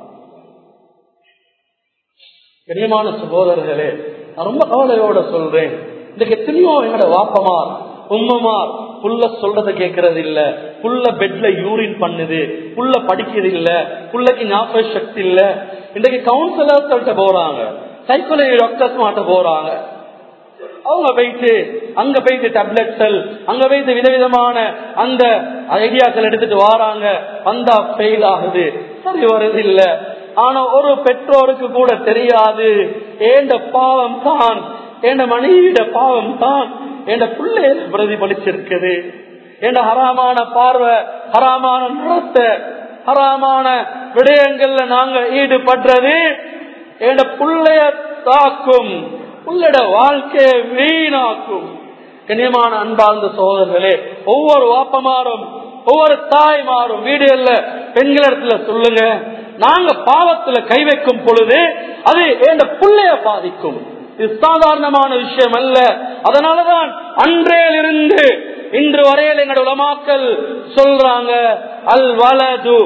S1: கனியமான சகோதரர்களே நான் ரொம்ப கவலையோட சொல்றேன் இன்னைக்கு எத்தனையோ எங்களோட வாப்பமார் உம்மமார் புள்ள சொல்றத கேட்கறது இல்ல புள்ள பெட்ல யூரின் பண்ணுது புள்ள படிக்கிறது இல்ல புள்ளைக்கு ஞாபக சக்தி இல்ல இன்றைக்கு கவுன்சிலர்கிட்ட போறாங்க சைக்கோலஜி டாக்டர்ஸ் மாட்ட போறாங்க அவங்க போயிட்டு அங்க போயிட்டு டேப்லெட்கள் அங்க போயிட்டு விதவிதமான அந்த ஐடியாக்கள் எடுத்துட்டு வராங்க வந்தா ஃபெயில் ஆகுது சரி வருது இல்ல ஆனா ஒரு பெற்றோருக்கு கூட தெரியாது ஏண்ட பாவம் தான் என் மனைவியிட பாவம் தான் என் பிள்ளை பிரதிபலிச்சிருக்குது என் ஹராமான பார்வை ஹராமான நடத்த ஹராமான விடயங்கள்ல நாங்க ஈடுபடுறது என் பிள்ளைய தாக்கும் உள்ளட வாழ்க்கையை வீணாக்கும் கண்ணியமான அன்பார்ந்த சோதர்களே ஒவ்வொரு வாப்பமாரும் ஒவ்வொரு தாய்மாரும் வீடுகள்ல பெண்களிடத்துல சொல்லுங்க நாங்க பாவத்துல கை வைக்கும் பொழுது அது என் பிள்ளைய பாதிக்கும் இது சாதாரணமான விஷயம் அல்ல அதனாலதான் அன்றையிலிருந்து இன்று வரையில் எங்களோட உலமாக்கள் சொல்றாங்க அல் வலது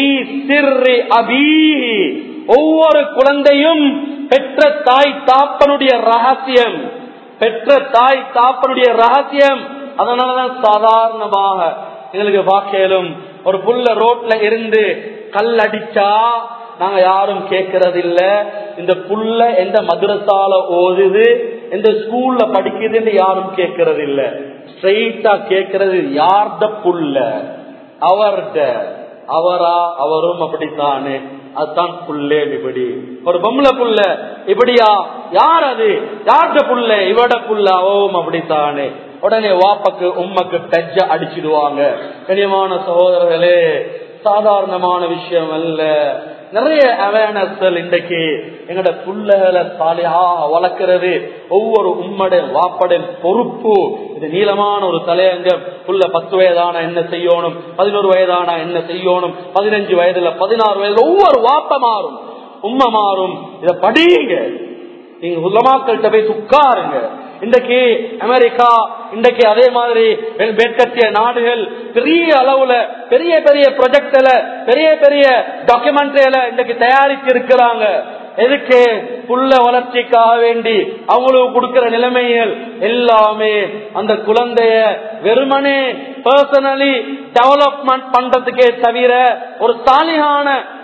S1: அபி ஒவ்வொரு குழந்தையும் பெற்ற தாய் தாப்பனுடைய ரகசியம் பெற்ற தாய் தாப்பனுடைய ரகசியம் அதனாலதான் சாதாரணமாக எங்களுக்கு வாக்கையிலும் ஒரு புள்ள ரோட்ல இருந்து கல் அடிச்சா நாங்க யாரும் கேட்கறது இல்ல இந்த புள்ள எந்த மதுரசால ஓதுது எந்த ஸ்கூல்ல படிக்குதுன்னு யாரும் கேட்கறது இல்ல ஸ்ட்ரெயிட்டா கேட்கறது யார்த புள்ள அவர்த அவரா அவரும் அப்படித்தானே அதுதான் புள்ளே இப்படி ஒரு பொம்பளை புள்ள இப்படியா யார் அது யார்ட புள்ள இவட புள்ள அவவும் அப்படித்தானே உடனே வாப்பக்கு உம்மக்கு டச்ச அடிச்சிடுவாங்க கனியமான சகோதரர்களே சாதாரணமான விஷயம் அல்ல நிறைய அவேர்னஸ் இன்றைக்கு எங்கட புள்ளகளை சாலையா வளர்க்கிறது ஒவ்வொரு உம்மட வாப்பட பொறுப்பு இது நீளமான ஒரு தலையங்கம் புள்ள பத்து வயதான என்ன செய்யணும் பதினோரு வயதான என்ன செய்யணும் பதினஞ்சு வயதுல பதினாறு வயதுல ஒவ்வொரு வாப்ப மாறும் உம்ம மாறும் இத படியுங்க நீங்க உலமாக்கள்கிட்ட போய் உட்காருங்க இன்றைக்கு அமெரிக்கா இன்றைக்கு அதே மாதிரி மேற்கத்திய நாடுகள் பெரிய அளவுல பெரிய பெரிய ப்ரொஜெக்ட்ல பெரிய பெரிய டாக்குமெண்ட்ரியில இன்றைக்கு தயாரிச்சு இருக்கிறாங்க எதுக்கு புள்ள வளர்ச்சிக்காக வேண்டி அவங்களுக்கு கொடுக்கிற நிலைமைகள் எல்லாமே அந்த குழந்தைய வெறுமனே பர்சனலி டெவலப்மெண்ட் பண்றதுக்கே தவிர ஒரு சாலிகான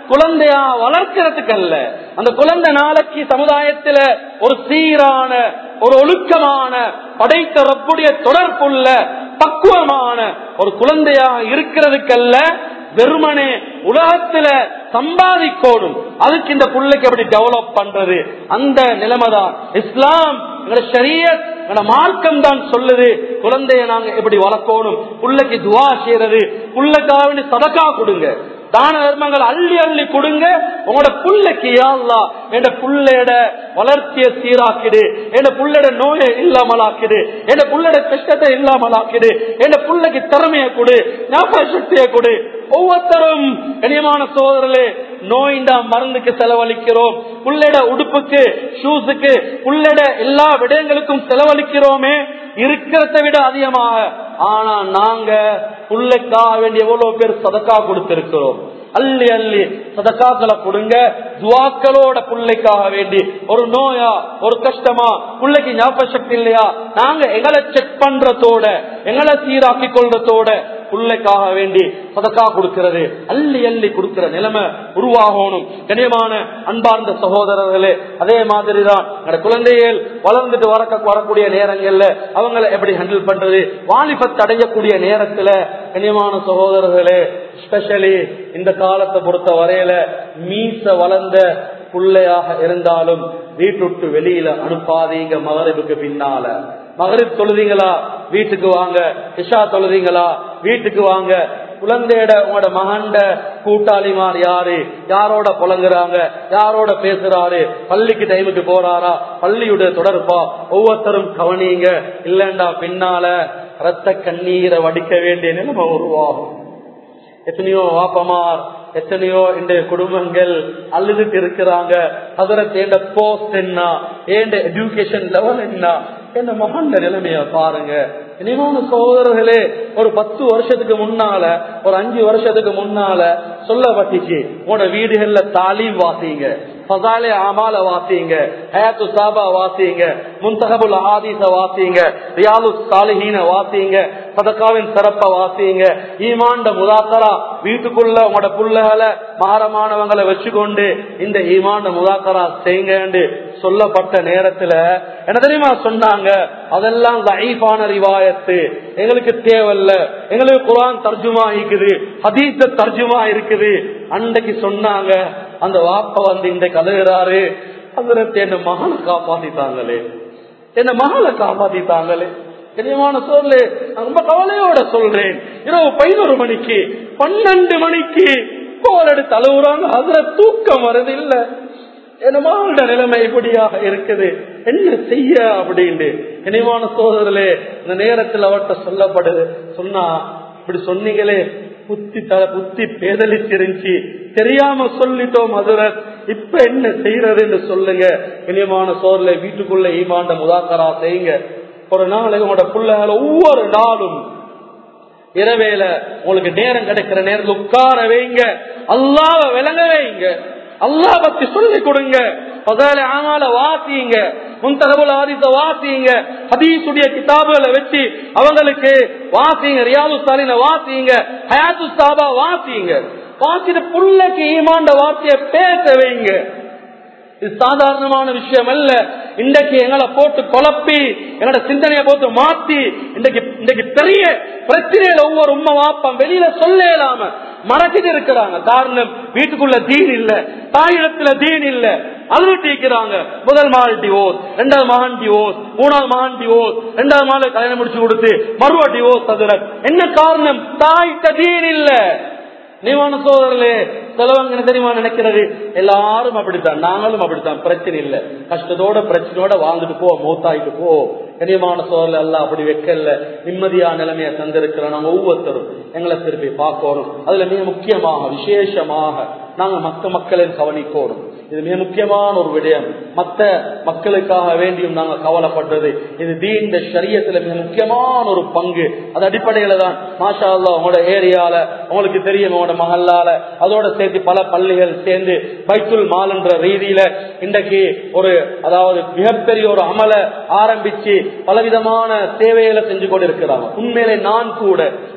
S1: குழந்தையா வளர்க்கறதுக்கு அல்ல அந்த குழந்தை நாளைக்கு சமுதாயத்துல ஒரு சீரான ஒரு ஒழுக்கமான படைத்த ரப்புடைய தொடர்புள்ள பக்குவமான ஒரு குழந்தையா இருக்கிறதுக்கல்ல வெறுமனே உலகத்துல சம்பாதிக்கோடும் அதுக்கு இந்த புள்ளைக்கு எப்படி டெவலப் பண்றது அந்த நிலைமைதான் இஸ்லாம் எங்களோட ஷரியத் எங்களோட மார்க்கம் தான் சொல்லுது குழந்தைய நாங்க எப்படி வளர்க்கணும் புள்ளைக்கு துவா செய்யறது புள்ளைக்காக வேண்டி சதக்கா கொடுங்க தான தர்மங்கள் அள்ளி அள்ளி கொடுங்க உங்களோட புள்ளைக்கு யாழ்லா என் புள்ளையோட வளர்ச்சியை சீராக்கிடு என் புள்ளையோட நோயை இல்லாமலாக்கிடு என் புள்ளையோட கஷ்டத்தை இல்லாமலாக்கிடு என் புள்ளைக்கு திறமையை கொடு ஞாபக சக்தியை கொடு ஒவ்வொருத்தரும் கனியமான சோதரர்களே நோய்ண்டா மருந்துக்கு செலவழிக்கிறோம் புள்ளட உடுப்புக்கு ஷூஸுக்கு புள்ளட எல்லா விடயங்களுக்கும் செலவழிக்கிறோமே இருக்கிறத விட அதிகமாக ஆனா நாங்க புள்ளைக்காக வேண்டிய எவ்வளவு பேர் சதக்கா கொடுத்திருக்கிறோம் அள்ளி அள்ளி சதக்காக்களை கொடுங்க துவாக்களோட பிள்ளைக்காக வேண்டி ஒரு நோயா ஒரு கஷ்டமா பிள்ளைக்கு ஞாபக சக்தி இல்லையா நாங்க எங்களை செக் பண்றதோட எங்களை சீராக்கி கொள்றதோட பிள்ளைக்காக வேண்டி சதக்கா கொடுக்கிறது அள்ளி அள்ளி கொடுக்கிற நிலைமை உருவாகணும் கனியமான அன்பார்ந்த சகோதரர்களே அதே மாதிரிதான் எங்க குழந்தைகள் வளர்ந்துட்டு வர வரக்கூடிய நேரங்கள்ல அவங்களை எப்படி ஹேண்டில் பண்றது வாலிபத்தை அடையக்கூடிய நேரத்துல கனியமான சகோதரர்களே ஸ்பெஷலி இந்த காலத்தை பொறுத்த வரையில மீச வளர்ந்த பிள்ளையாக இருந்தாலும் வீட்டுட்டு வெளியில அனுப்பாதீங்க மகரிபுக்கு பின்னால மகரிப் தொழுதீங்களா வீட்டுக்கு வாங்க இஷா தொழுதீங்களா வீட்டுக்கு வாங்க குழந்தையோட உங்களோட மகண்ட கூட்டாளிமார் யாரு யாரோட புலங்குறாங்க யாரோட பேசுறாரு பள்ளிக்கு டைமுக்கு போறாரா பள்ளியுடைய தொடர்பா ஒவ்வொருத்தரும் கவனிங்க இல்லண்டா பின்னால ரத்த கண்ணீரை வடிக்க வேண்டிய நிலைமை உருவாகும் எத்தனையோ வாப்பமார் எத்தனையோ இந்த குடும்பங்கள் அழுதுட்டு இருக்கிறாங்க அதுல தேண்ட போஸ்ட் என்ன ஏண்ட எஜுகேஷன் லெவல் என்ன என்ன மகண்ட நிலைமைய பாருங்க இனிமான சகோதரர்களே ஒரு பத்து வருஷத்துக்கு முன்னால ஒரு அஞ்சு வருஷத்துக்கு முன்னால சொல்லப்பட்டுச்சு உன வீடுகள்ல தாலீம் வாசிங்க பசாலே அமால வாசிங்க ஹயாத்து சாபா வாசிங்க முன்தகபுல் ஆதீச வாசிங்க ரியாலு சாலிஹீன வாசிங்க சதக்காவின் சிறப்ப வாசிங்க ஈமாண்ட முதாக்கரா வீட்டுக்குள்ள உங்களோட புள்ளகளை மாறமானவங்களை வச்சுக்கொண்டு இந்த ஈமாண்ட முதாக்கரா செய்யுங்க சொல்லப்பட்ட நேரத்துல என்ன தெரியுமா சொன்னாங்க அதெல்லாம் லைஃபான ரிவாயத்து எங்களுக்கு தேவையில்ல எங்களுக்கு குரான் தர்ஜுமா இருக்குது ஹதீச தர்ஜுமா இருக்குது அன்றைக்கு சொன்னாங்க அந்த வாப்ப வந்து இந்த கதவுறாரு அதுல என்ன மகனை காப்பாத்திட்டாங்களே என்ன மகளை காப்பாத்திட்டாங்களே கனியமான சொல்லு நான் ரொம்ப கவலையோட சொல்றேன் இரவு பதினோரு மணிக்கு பன்னெண்டு மணிக்கு கோல் எடுத்து அழுகுறாங்க அதுல தூக்கம் வருது இல்ல என் மகளோட நிலைமை இப்படியாக இருக்குது என்ன செய்ய அப்படின்னு இனிமான சோதரே இந்த நேரத்தில் அவர்கிட்ட சொல்லப்படுது சொன்னா இப்படி சொன்னீங்களே புத்தி தர புத்தி பேதலிச்சிருந்துச்சு தெரியாம சொல்லிட்டோம் மதுரத் இப்ப என்ன செய்யறதுன்னு சொல்லுங்க இனியமான சோர்ல வீட்டுக்குள்ள ஈமாண்ட முதாக்கரா செய்யுங்க ஒரு நாளைக்கு உங்களோட பிள்ளைகளை ஒவ்வொரு நாளும் இரவேல உங்களுக்கு நேரம் கிடைக்கிற நேரத்தில் உட்கார வைங்க அல்லாவ விளங்க வைங்க அல்லா பத்தி சொல்லி கொடுங்க ஆமால வாசிங்க முன்தகவல் ஆதித்த வாசிங்க ஹதீசுடைய கிதாபுகளை வச்சு அவங்களுக்கு வாசிங்க ரியாது சாலின வாசிங்க ஹயாத்து சாபா வாசிங்க வாசிட்டு புள்ளைக்கு ஈமாண்ட வார்த்தைய பேச வைங்க இது சாதாரணமான விஷயம் அல்ல இன்றைக்கு எங்களை போட்டு குழப்பி எங்களோட சிந்தனையை போட்டு மாத்தி இன்றைக்கு இன்றைக்கு பெரிய பிரச்சனையில ஒவ்வொரு உண்மை வாப்பம் வெளியில சொல்ல இல்லாம மறக்கிட்டு இருக்கிறாங்க காரணம் வீட்டுக்குள்ள தீன் இல்ல தாயிடத்துல தீன் இல்ல அழுவிட்டு இருக்கிறாங்க முதல் மகள் டிவோர்ஸ் ரெண்டாவது மகன் டிவோர்ஸ் மூணாவது மகன் டிவோர்ஸ் ரெண்டாவது மகள் கல்யாணம் முடிச்சு கொடுத்து மறுவ டிவோர்ஸ் அதுல என்ன காரணம் தாய்கிட்ட தீன் இல்ல நீவான சோதரலே சிலவங்க என்ன தெரியுமா நினைக்கிறது எல்லாரும் அப்படித்தான் நாங்களும் அப்படித்தான் பிரச்சனை இல்ல கஷ்டத்தோட பிரச்சனையோட வாழ்ந்துட்டு போ மூத்தாயிட்டு போ கனியமான சோதரில் எல்லாம் அப்படி வைக்கல நிம்மதியா நிலைமைய தந்திருக்கிற நாங்க ஒவ்வொருத்தரும் எங்களை திருப்பி பார்க்கணும் அதுல மிக முக்கியமாக விசேஷமாக நாங்க மத்த மக்களின் கவனிக்கணும் இது மிக முக்கியமான ஒரு விடயம் மத்த மக்களுக்காக வேண்டியும் நாங்க கவலைப்பட்டது இது தீண்ட சரியத்துல மிக முக்கியமான ஒரு பங்கு அது அடிப்படையில தான் மாஷா அல்லா உங்களோட ஏரியால உங்களுக்கு தெரியும் உங்களோட மகல்லால அதோட சேர்த்து பல பள்ளிகள் சேர்ந்து பைத்துல் மால் என்ற ரீதியில இன்றைக்கு ஒரு அதாவது மிகப்பெரிய ஒரு அமல ஆரம்பிச்சு பலவிதமான சேவைகளை செஞ்சு கொண்டிருக்கிறாங்க உண்மையிலே நான் கூட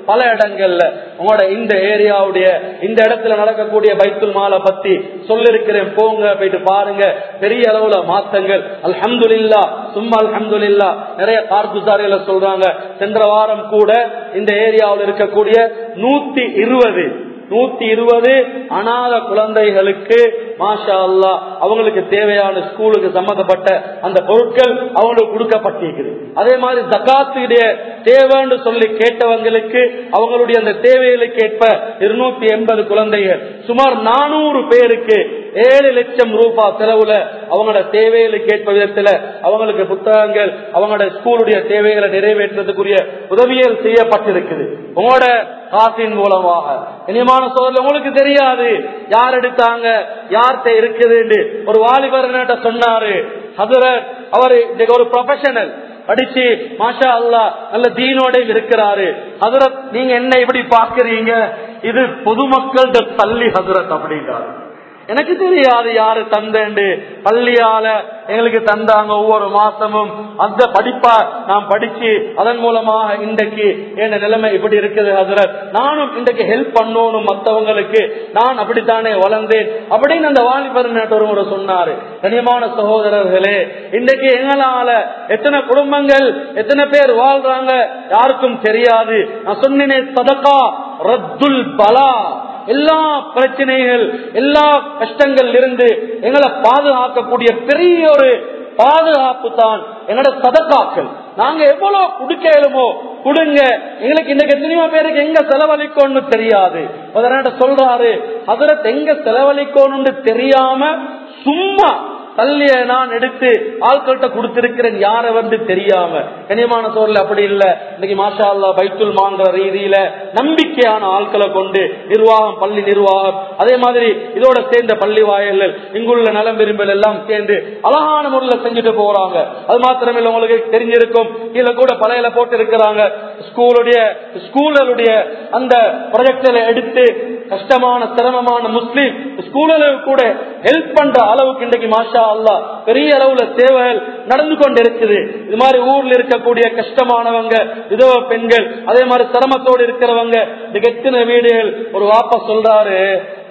S1: பல இடங்கள்ல உங்களோட இந்த ஏரியாவுடைய இந்த இடத்துல நடக்கக்கூடிய பைத்துல் மாலை பத்தி சொல்லிருக்கிறேன் போங்க போயிட்டு பாருங்க பெரிய அளவுல மாத்தங்கள் அல்ஹம்துலில்லா சும்மா அல்ஹம்துலில்லா நிறைய கார்குசாரிகளை சொல்றாங்க சென்ற வாரம் கூட இந்த ஏரியாவில் இருக்கக்கூடிய நூத்தி இருபது நூத்தி இருபது அனாத குழந்தைகளுக்கு மாஷா அல்லா அவங்களுக்கு தேவையான ஸ்கூலுக்கு சம்பந்தப்பட்ட அந்த பொருட்கள் அவங்களுக்கு கொடுக்கப்பட்டிருக்குது அதே மாதிரி ஜக்காத்துடைய தேவைன்னு சொல்லி கேட்டவங்களுக்கு அவங்களுடைய அந்த தேவைகளுக்கு ஏற்ப இருநூத்தி எண்பது குழந்தைகள் சுமார் நானூறு பேருக்கு ஏழு லட்சம் ரூபாய் செலவுல அவங்களோட தேவைகளுக்கு ஏற்ப விதத்துல அவங்களுக்கு புத்தகங்கள் அவங்களோட ஸ்கூலுடைய தேவைகளை நிறைவேற்றுறதுக்குரிய உதவிகள் செய்யப்பட்டிருக்குது உங்களோட காசின் மூலமாக இனிமான சோதரில் உங்களுக்கு தெரியாது யார் எடுத்தாங்க யார்கிட்ட இருக்குது ஒரு வாலிபர் என்கிட்ட சொன்னாரு அதுல அவர் இன்னைக்கு ஒரு ப்ரொஃபஷனல் படிச்சு மாஷா அல்லா நல்ல தீனோட இருக்கிறாரு ஹசரத் நீங்க என்ன இப்படி பாக்குறீங்க இது பொதுமக்கள்கிட்ட தள்ளி ஹசரத் அப்படின்றாரு எனக்கு தெரியாது யாரு தந்தேண்டு பள்ளியால எங்களுக்கு தந்தாங்க ஒவ்வொரு மாசமும் அந்த படிப்பா நான் படிச்சு அதன் மூலமாக இன்றைக்கு என் நிலைமை இப்படி இருக்குது ஹசரத் நானும் இன்றைக்கு ஹெல்ப் பண்ணணும் மத்தவங்களுக்கு நான் அப்படித்தானே வளர்ந்தேன் அப்படின்னு அந்த வாலிபர் ஒரு முறை சொன்னாரு கனியமான சகோதரர்களே இன்றைக்கு எங்களால எத்தனை குடும்பங்கள் எத்தனை பேர் வாழ்றாங்க யாருக்கும் தெரியாது நான் சொன்னேன் சதக்கா ரத்துல் பலா எல்லா பிரச்சனைகள் எல்லா கஷ்டங்கள் இருந்து எங்களை பாதுகாக்கக்கூடிய பெரிய ஒரு பாதுகாப்பு தான் எங்களோட சதக்காக்கள் நாங்க எவ்வளவு குடுக்கலுமோ கொடுங்க எங்களுக்கு இன்னைக்கு எத்தனையோ பேருக்கு எங்க செலவழிக்கணும்னு தெரியாது அதனால சொல்றாரு அதற்கு எங்க செலவழிக்கணும்னு தெரியாம சும்மா தள்ளிய நான் எடுத்து ஆட்கள்கிட்ட கொடுத்திருக்கிறேன் யார வந்து தெரியாம கனியமான சோழல் அப்படி இல்ல இன்னைக்கு மாஷா அல்லா பைத்துல் மாங்கிற ரீதியில நம்பிக்கையான ஆட்களை கொண்டு நிர்வாகம் பள்ளி நிர்வாகம் அதே மாதிரி இதோட சேர்ந்த பள்ளி வாயல்கள் இங்குள்ள நலம் விரும்பல் எல்லாம் சேர்ந்து அழகான முறையில் செஞ்சுட்டு போறாங்க அது மாத்திரமில்ல உங்களுக்கு தெரிஞ்சிருக்கும் கீழே கூட பழையில போட்டு இருக்கிறாங்க ஸ்கூலுடைய ஸ்கூலுடைய அந்த ப்ரொஜெக்டரை எடுத்து கஷ்டமான சிரமமான முஸ்லீம் ஸ்கூலுக்கு கூட ஹெல்ப் பண்ற அளவுக்கு இன்றைக்கு மாஷா அல்லா பெரிய அளவுல சேவைகள் நடந்து கொண்டு இருக்குது இது மாதிரி ஊர்ல இருக்கக்கூடிய கஷ்டமானவங்க விதவ பெண்கள் அதே மாதிரி சிரமத்தோடு இருக்கிறவங்க இன்னைக்கு எத்தனை வீடுகள் ஒரு வாப்பா சொல்றாரு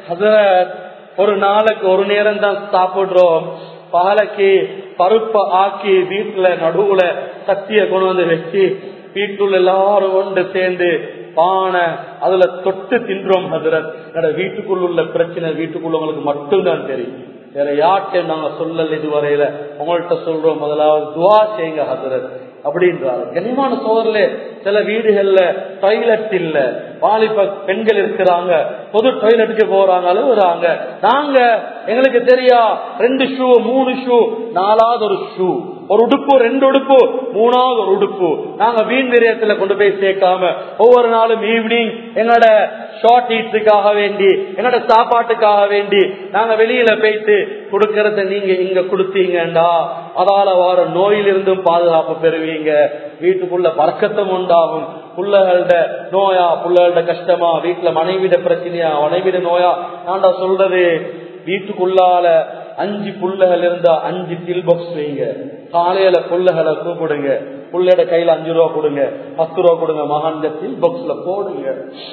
S1: ஹசரத் ஒரு நாளைக்கு ஒரு நேரம் தான் சாப்பிடுறோம் பாலைக்கு பருப்பை ஆக்கி வீட்டுல நடுவுல சக்திய கொண்டு வந்து வச்சு வீட்டுள்ள எல்லாரும் கொண்டு சேர்ந்து பானை அதுல தொட்டு தின்றோம் ஹசரத் என்னோட வீட்டுக்குள்ள உள்ள பிரச்சனை வீட்டுக்குள்ளவங்களுக்கு மட்டும்தான் தெரியும் வேற யார்கிட்ட நாங்க சொல்லல இதுவரையில உங்கள்கிட்ட சொல்றோம் முதலாவது துவா செய்யுங்க ஹசரத் அப்படின்றாரு கனிமான சோதரில் சில வீடுகள்ல டாய்லெட் இல்ல வாலிப பெண்கள் இருக்கிறாங்க பொது டாய்லெட்டுக்கு போறாங்க அழுகுறாங்க நாங்க எங்களுக்கு தெரியா ரெண்டு ஷூ மூணு ஷூ நாலாவது ஒரு ஷூ ஒரு உடுப்பு ரெண்டு உடுப்பு மூணாவது ஒரு உடுப்பு நாங்க வீண் விரயத்துல கொண்டு போய் சேர்க்காம ஒவ்வொரு நாளும் ஈவினிங் எங்களோட ஷார்ட் ஈட்ஸுக்காக வேண்டி என்னோட சாப்பாட்டுக்காக வேண்டி நாங்க வெளியில போயிட்டு கொடுக்கறத நீங்க இங்க கொடுத்தீங்கடா அதால வர நோயிலிருந்தும் பாதுகாப்பு பெறுவீங்க வீட்டுக்குள்ள பறக்கத்தம் உண்டாகும் புள்ளகளோட நோயா புள்ளகளோட கஷ்டமா வீட்டுல மனைவிட பிரச்சனையா மனைவிட நோயா நான்டா சொல்றது வீட்டுக்குள்ளால அஞ்சு புள்ளைகள் இருந்தா அஞ்சு டில் பாக்ஸ் வைங்க காலையில புள்ளைகளை கூப்பிடுங்க புள்ளையோட கையில அஞ்சு ரூபா கொடுங்க பத்து ரூபா கொடுங்க மகான்க டில் பாக்ஸ்ல போடுங்க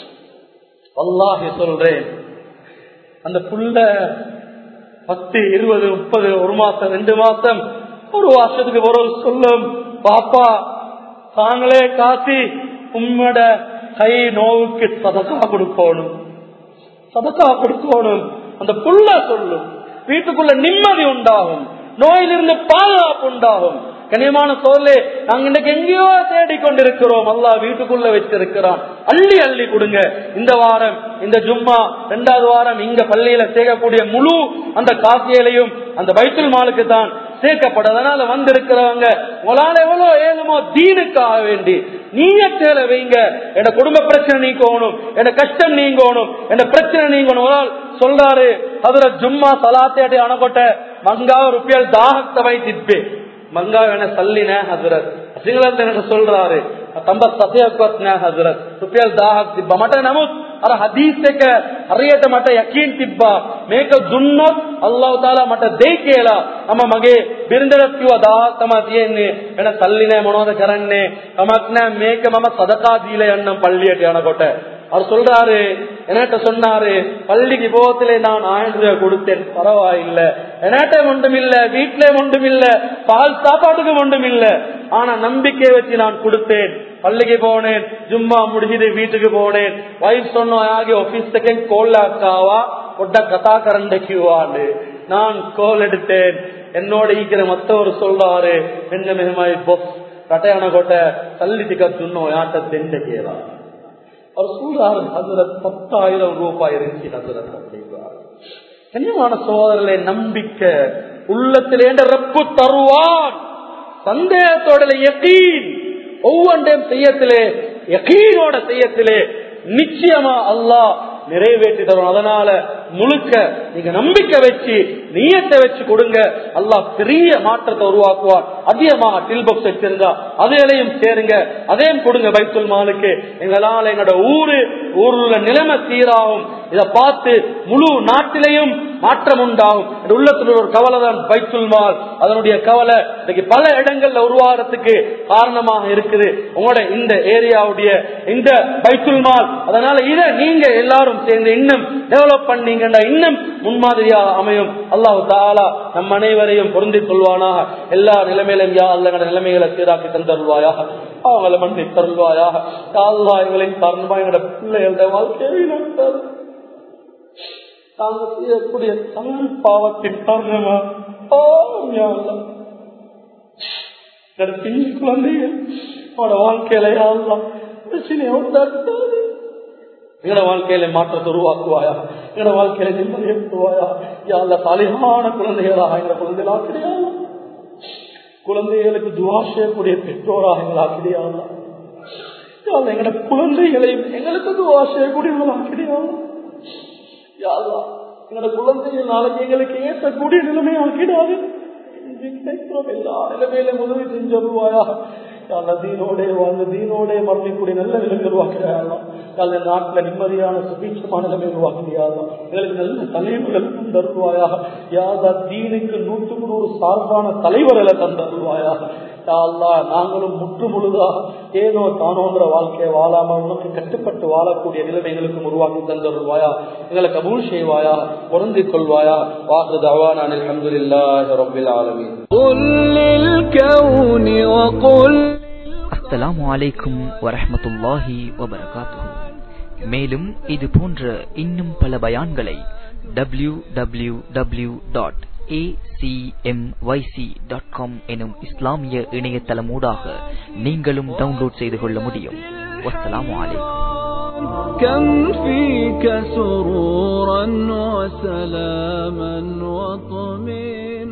S1: அல்லாஹி சொல்றேன் அந்த புள்ள பத்து இருபது முப்பது ஒரு மாசம் ரெண்டு மாசம் ஒரு வருஷத்துக்கு ஒரு சொல்லும் பாப்பா தாங்களே காசி உம்மோட கை நோவுக்கு சதக்கா கொடுக்கணும் சதக்கா கொடுக்கணும் அந்த புள்ள சொல்லும் வீட்டுக்குள்ள நிம்மதி உண்டாகும் நோயிலிருந்து பாதுகாப்பு உண்டாகும் கனியமான சோழே நாங்க இன்னைக்கு எங்கேயோ தேடி கொண்டிருக்கிறோம் அல்லா வீட்டுக்குள்ள வச்சிருக்கிறான் அள்ளி அள்ளி கொடுங்க இந்த வாரம் இந்த ஜும்மா ரெண்டாவது வாரம் இங்க பள்ளியில சேர்க்கக்கூடிய முழு அந்த காசியலையும் அந்த பைத்துல் மாலுக்கு தான் சேர்க்கப்படும் அதனால வந்திருக்கிறவங்க உங்களால எவ்வளவு ஏழுமோ தீனுக்காக வேண்டி நீயத்தேல வைங்க என் குடும்ப பிரச்சனை நீக்கணும் என் கஷ்டம் நீங்கணும் என் பிரச்சனை நீங்கணும் ஒரு சொல்றாரு அதுல ஜும்மா சலாத்தேட்டி அணப்பட்ட மங்கா ருப்பியல் தாகத்தை வைத்திப்பே ಮಂಗಾ ವೇಣ ಸಲ್ಲಿನ ಹಜರತ್ ಸಿಂಗಳಂತ சொல்றாரு தம்ப சத்தியக்கத்ன ஹசரத் ருப்பியல் தாஹக் திப்ப மட்ட நமக் අර හදීස් එක හරියට මට යකීන් තිබ්බා මේක දුන්නොත් අල්ලාහ් තාලා මට දෙයි කියලා මම මගේ බිරිඳට කිව්වා දා තමයි තියෙන්නේ වෙන සල්ලි නෑ මොනවද කරන්නේ කමක් නෑ මේක මම සදකා දීලා යන්නම් பள்ளிයට යනකොට அவர் சொல்றாரு என்கிட்ட சொன்னாரு பள்ளிக்கு போகத்திலே நான் ஆயிரம் ரூபாய் கொடுத்தேன் பரவாயில்ல என்கிட்ட ஒன்றும் இல்ல வீட்டிலே ஒன்றும் இல்ல பால் சாப்பாட்டுக்கு ஒன்றும் இல்ல ஆனா நம்பிக்கை வச்சு நான் கொடுத்தேன் பள்ளிக்கு போனேன் ஜும்மா முடிஞ்சுட்டு வீட்டுக்கு போனேன் வைஃப் சொன்னோம் ஆகி ஆபீஸ் செகண்ட் கோல் ஆக்காவா பொட்ட கதா கரண்ட கியூவான்னு நான் கோல் எடுத்தேன் என்னோட ஈக்கிற மத்தவர் சொல்றாரு என்ன மிகமாய் பொஸ் கட்டையான கோட்டை தள்ளி டிக்க சொன்னோம் யாட்ட தெண்ட கேளா அவர் சொல்றாரு ஹசரத் பத்தாயிரம் ரூபாய் இருந்துச்சு ஹசரத் அப்படிங்கிறார் கண்ணியமான சோதரர்களே நம்பிக்கை உள்ளத்திலே ரப்பு தருவான் சந்தேகத்தோட யக்கீன் ஒவ்வொன்றையும் செய்யத்திலே யக்கீனோட செய்யத்திலே நிச்சயமா அல்லாஹ் நிறைவேற்றி தரும் அதனால முழுக்க நீங்க நம்பிக்கை வச்சு நீயத்தை வச்சு கொடுங்க அல்லாஹ் பெரிய மாற்றத்தை உருவாக்குவார் அதிகமாக டில் பாக்ஸ் வச்சிருந்தா அதையும் சேருங்க அதையும் கொடுங்க பைத்துல் மாலுக்கு எங்களால எங்களோட ஊரு ஊருள்ள நிலைமை சீராகும் இதை பார்த்து முழு நாட்டிலையும் மாற்றம் உண்டாகும் என் உள்ளத்தில் ஒரு கவலை தான் பைத்துல் மால் அதனுடைய கவலை இன்னைக்கு பல இடங்கள்ல உருவாகிறதுக்கு காரணமாக இருக்குது உங்களோட இந்த ஏரியாவுடைய இந்த பைத்துல் மால் அதனால இதை நீங்க எல்லாரும் சேர்ந்து இன்னும் டெவலப் பண்ணீங்கன்னா இன்னும் முன்மாதிரியாக அமையும் அல்லாஹு தாலா நம் அனைவரையும் பொருந்தி கொள்வானாக எல்லா நிலைமையிலும் யா அல்ல நிலைமைகளை சீராக்கி தந்தருவாயாக அவங்களை மண்ணி தருவாயாக அல்லா எங்களின் காரணமா எங்களோட பிள்ளைகளோட வாழ்க்கையை நடத்தாரு தாங்கள் செய்யக்கூடிய தமிழ் பாவத்தின் காரணமா பிஞ்சு குழந்தைகள் அவனோட வாழ்க்கையில யாரெல்லாம் பிரச்சனையை உண்டாக்குறாரு எங்களோட வாழ்க்கையில மாற்றத்தை உருவாக்குவாயா எங்களோட வாழ்க்கையில நிம்மதியை உருவாயா யாழ்ல தலையான குழந்தைகளாக எங்களோட குழந்தைகளா கிடையாது குழந்தைகளுக்கு துவா செய்யக்கூடிய பெற்றோராக எங்களா கிடையாது எங்களோட குழந்தைகளையும் எங்களுக்கு துவா செய்யக்கூடியவங்களா கிடையாது யாழ்லா எங்களோட குழந்தைகள் நாளைக்கு எங்களுக்கு ஏற்றக்கூடிய நிலைமை ஆக்கிடாது கிடைக்கிறோம் எல்லா நிலைமையிலும் உதவி செஞ்சுருவாயா தீனோடே வாழ்ந்து தீனோடே மரணிக்கூடிய நல்ல நிலைமை உருவாக்குறாயாலாம் நல்ல நாட்டுல நிம்மதியான சுபீட்சமான நிலைமை உருவாக்குறியாலாம் எங்களுக்கு நல்ல தலைவர்கள் தந்தருவாயாக யாதா தீனுக்கு நூற்றுக்கு நூறு சார்பான தலைவர்களை தந்தருவாயாக அல்லா நாங்களும் முற்று முழுதாக ஏதோ தானோன்ற வாழ்க்கையை வாழாம உனக்கு கட்டுப்பட்டு வாழக்கூடிய நிலைமைகளுக்கும் உருவாக்கி தந்தருவாயா எங்களை கபூல் செய்வாயா பொருந்திக் கொள்வாயா வாக்குது அவானான் அலமதுல்லாஹி ரப்பில் ஆலமீன்
S2: قل للكون وقل
S3: அஸ்ஸலாமு அலைக்கும் வரஹ்மத்துல்லாஹி வபரகாத்துஹு மேலும் இது போன்ற இன்னும் பல பயான்களை W W W dot dot com எனும் இஸ்லாமிய இணையதளமூடாக நீங்களும் டவுன்லோட் செய்து கொள்ள முடியும் வஸ்ஸலாமு அலைக்கும்
S2: كم فيك سرورا وسلاما وطمئنا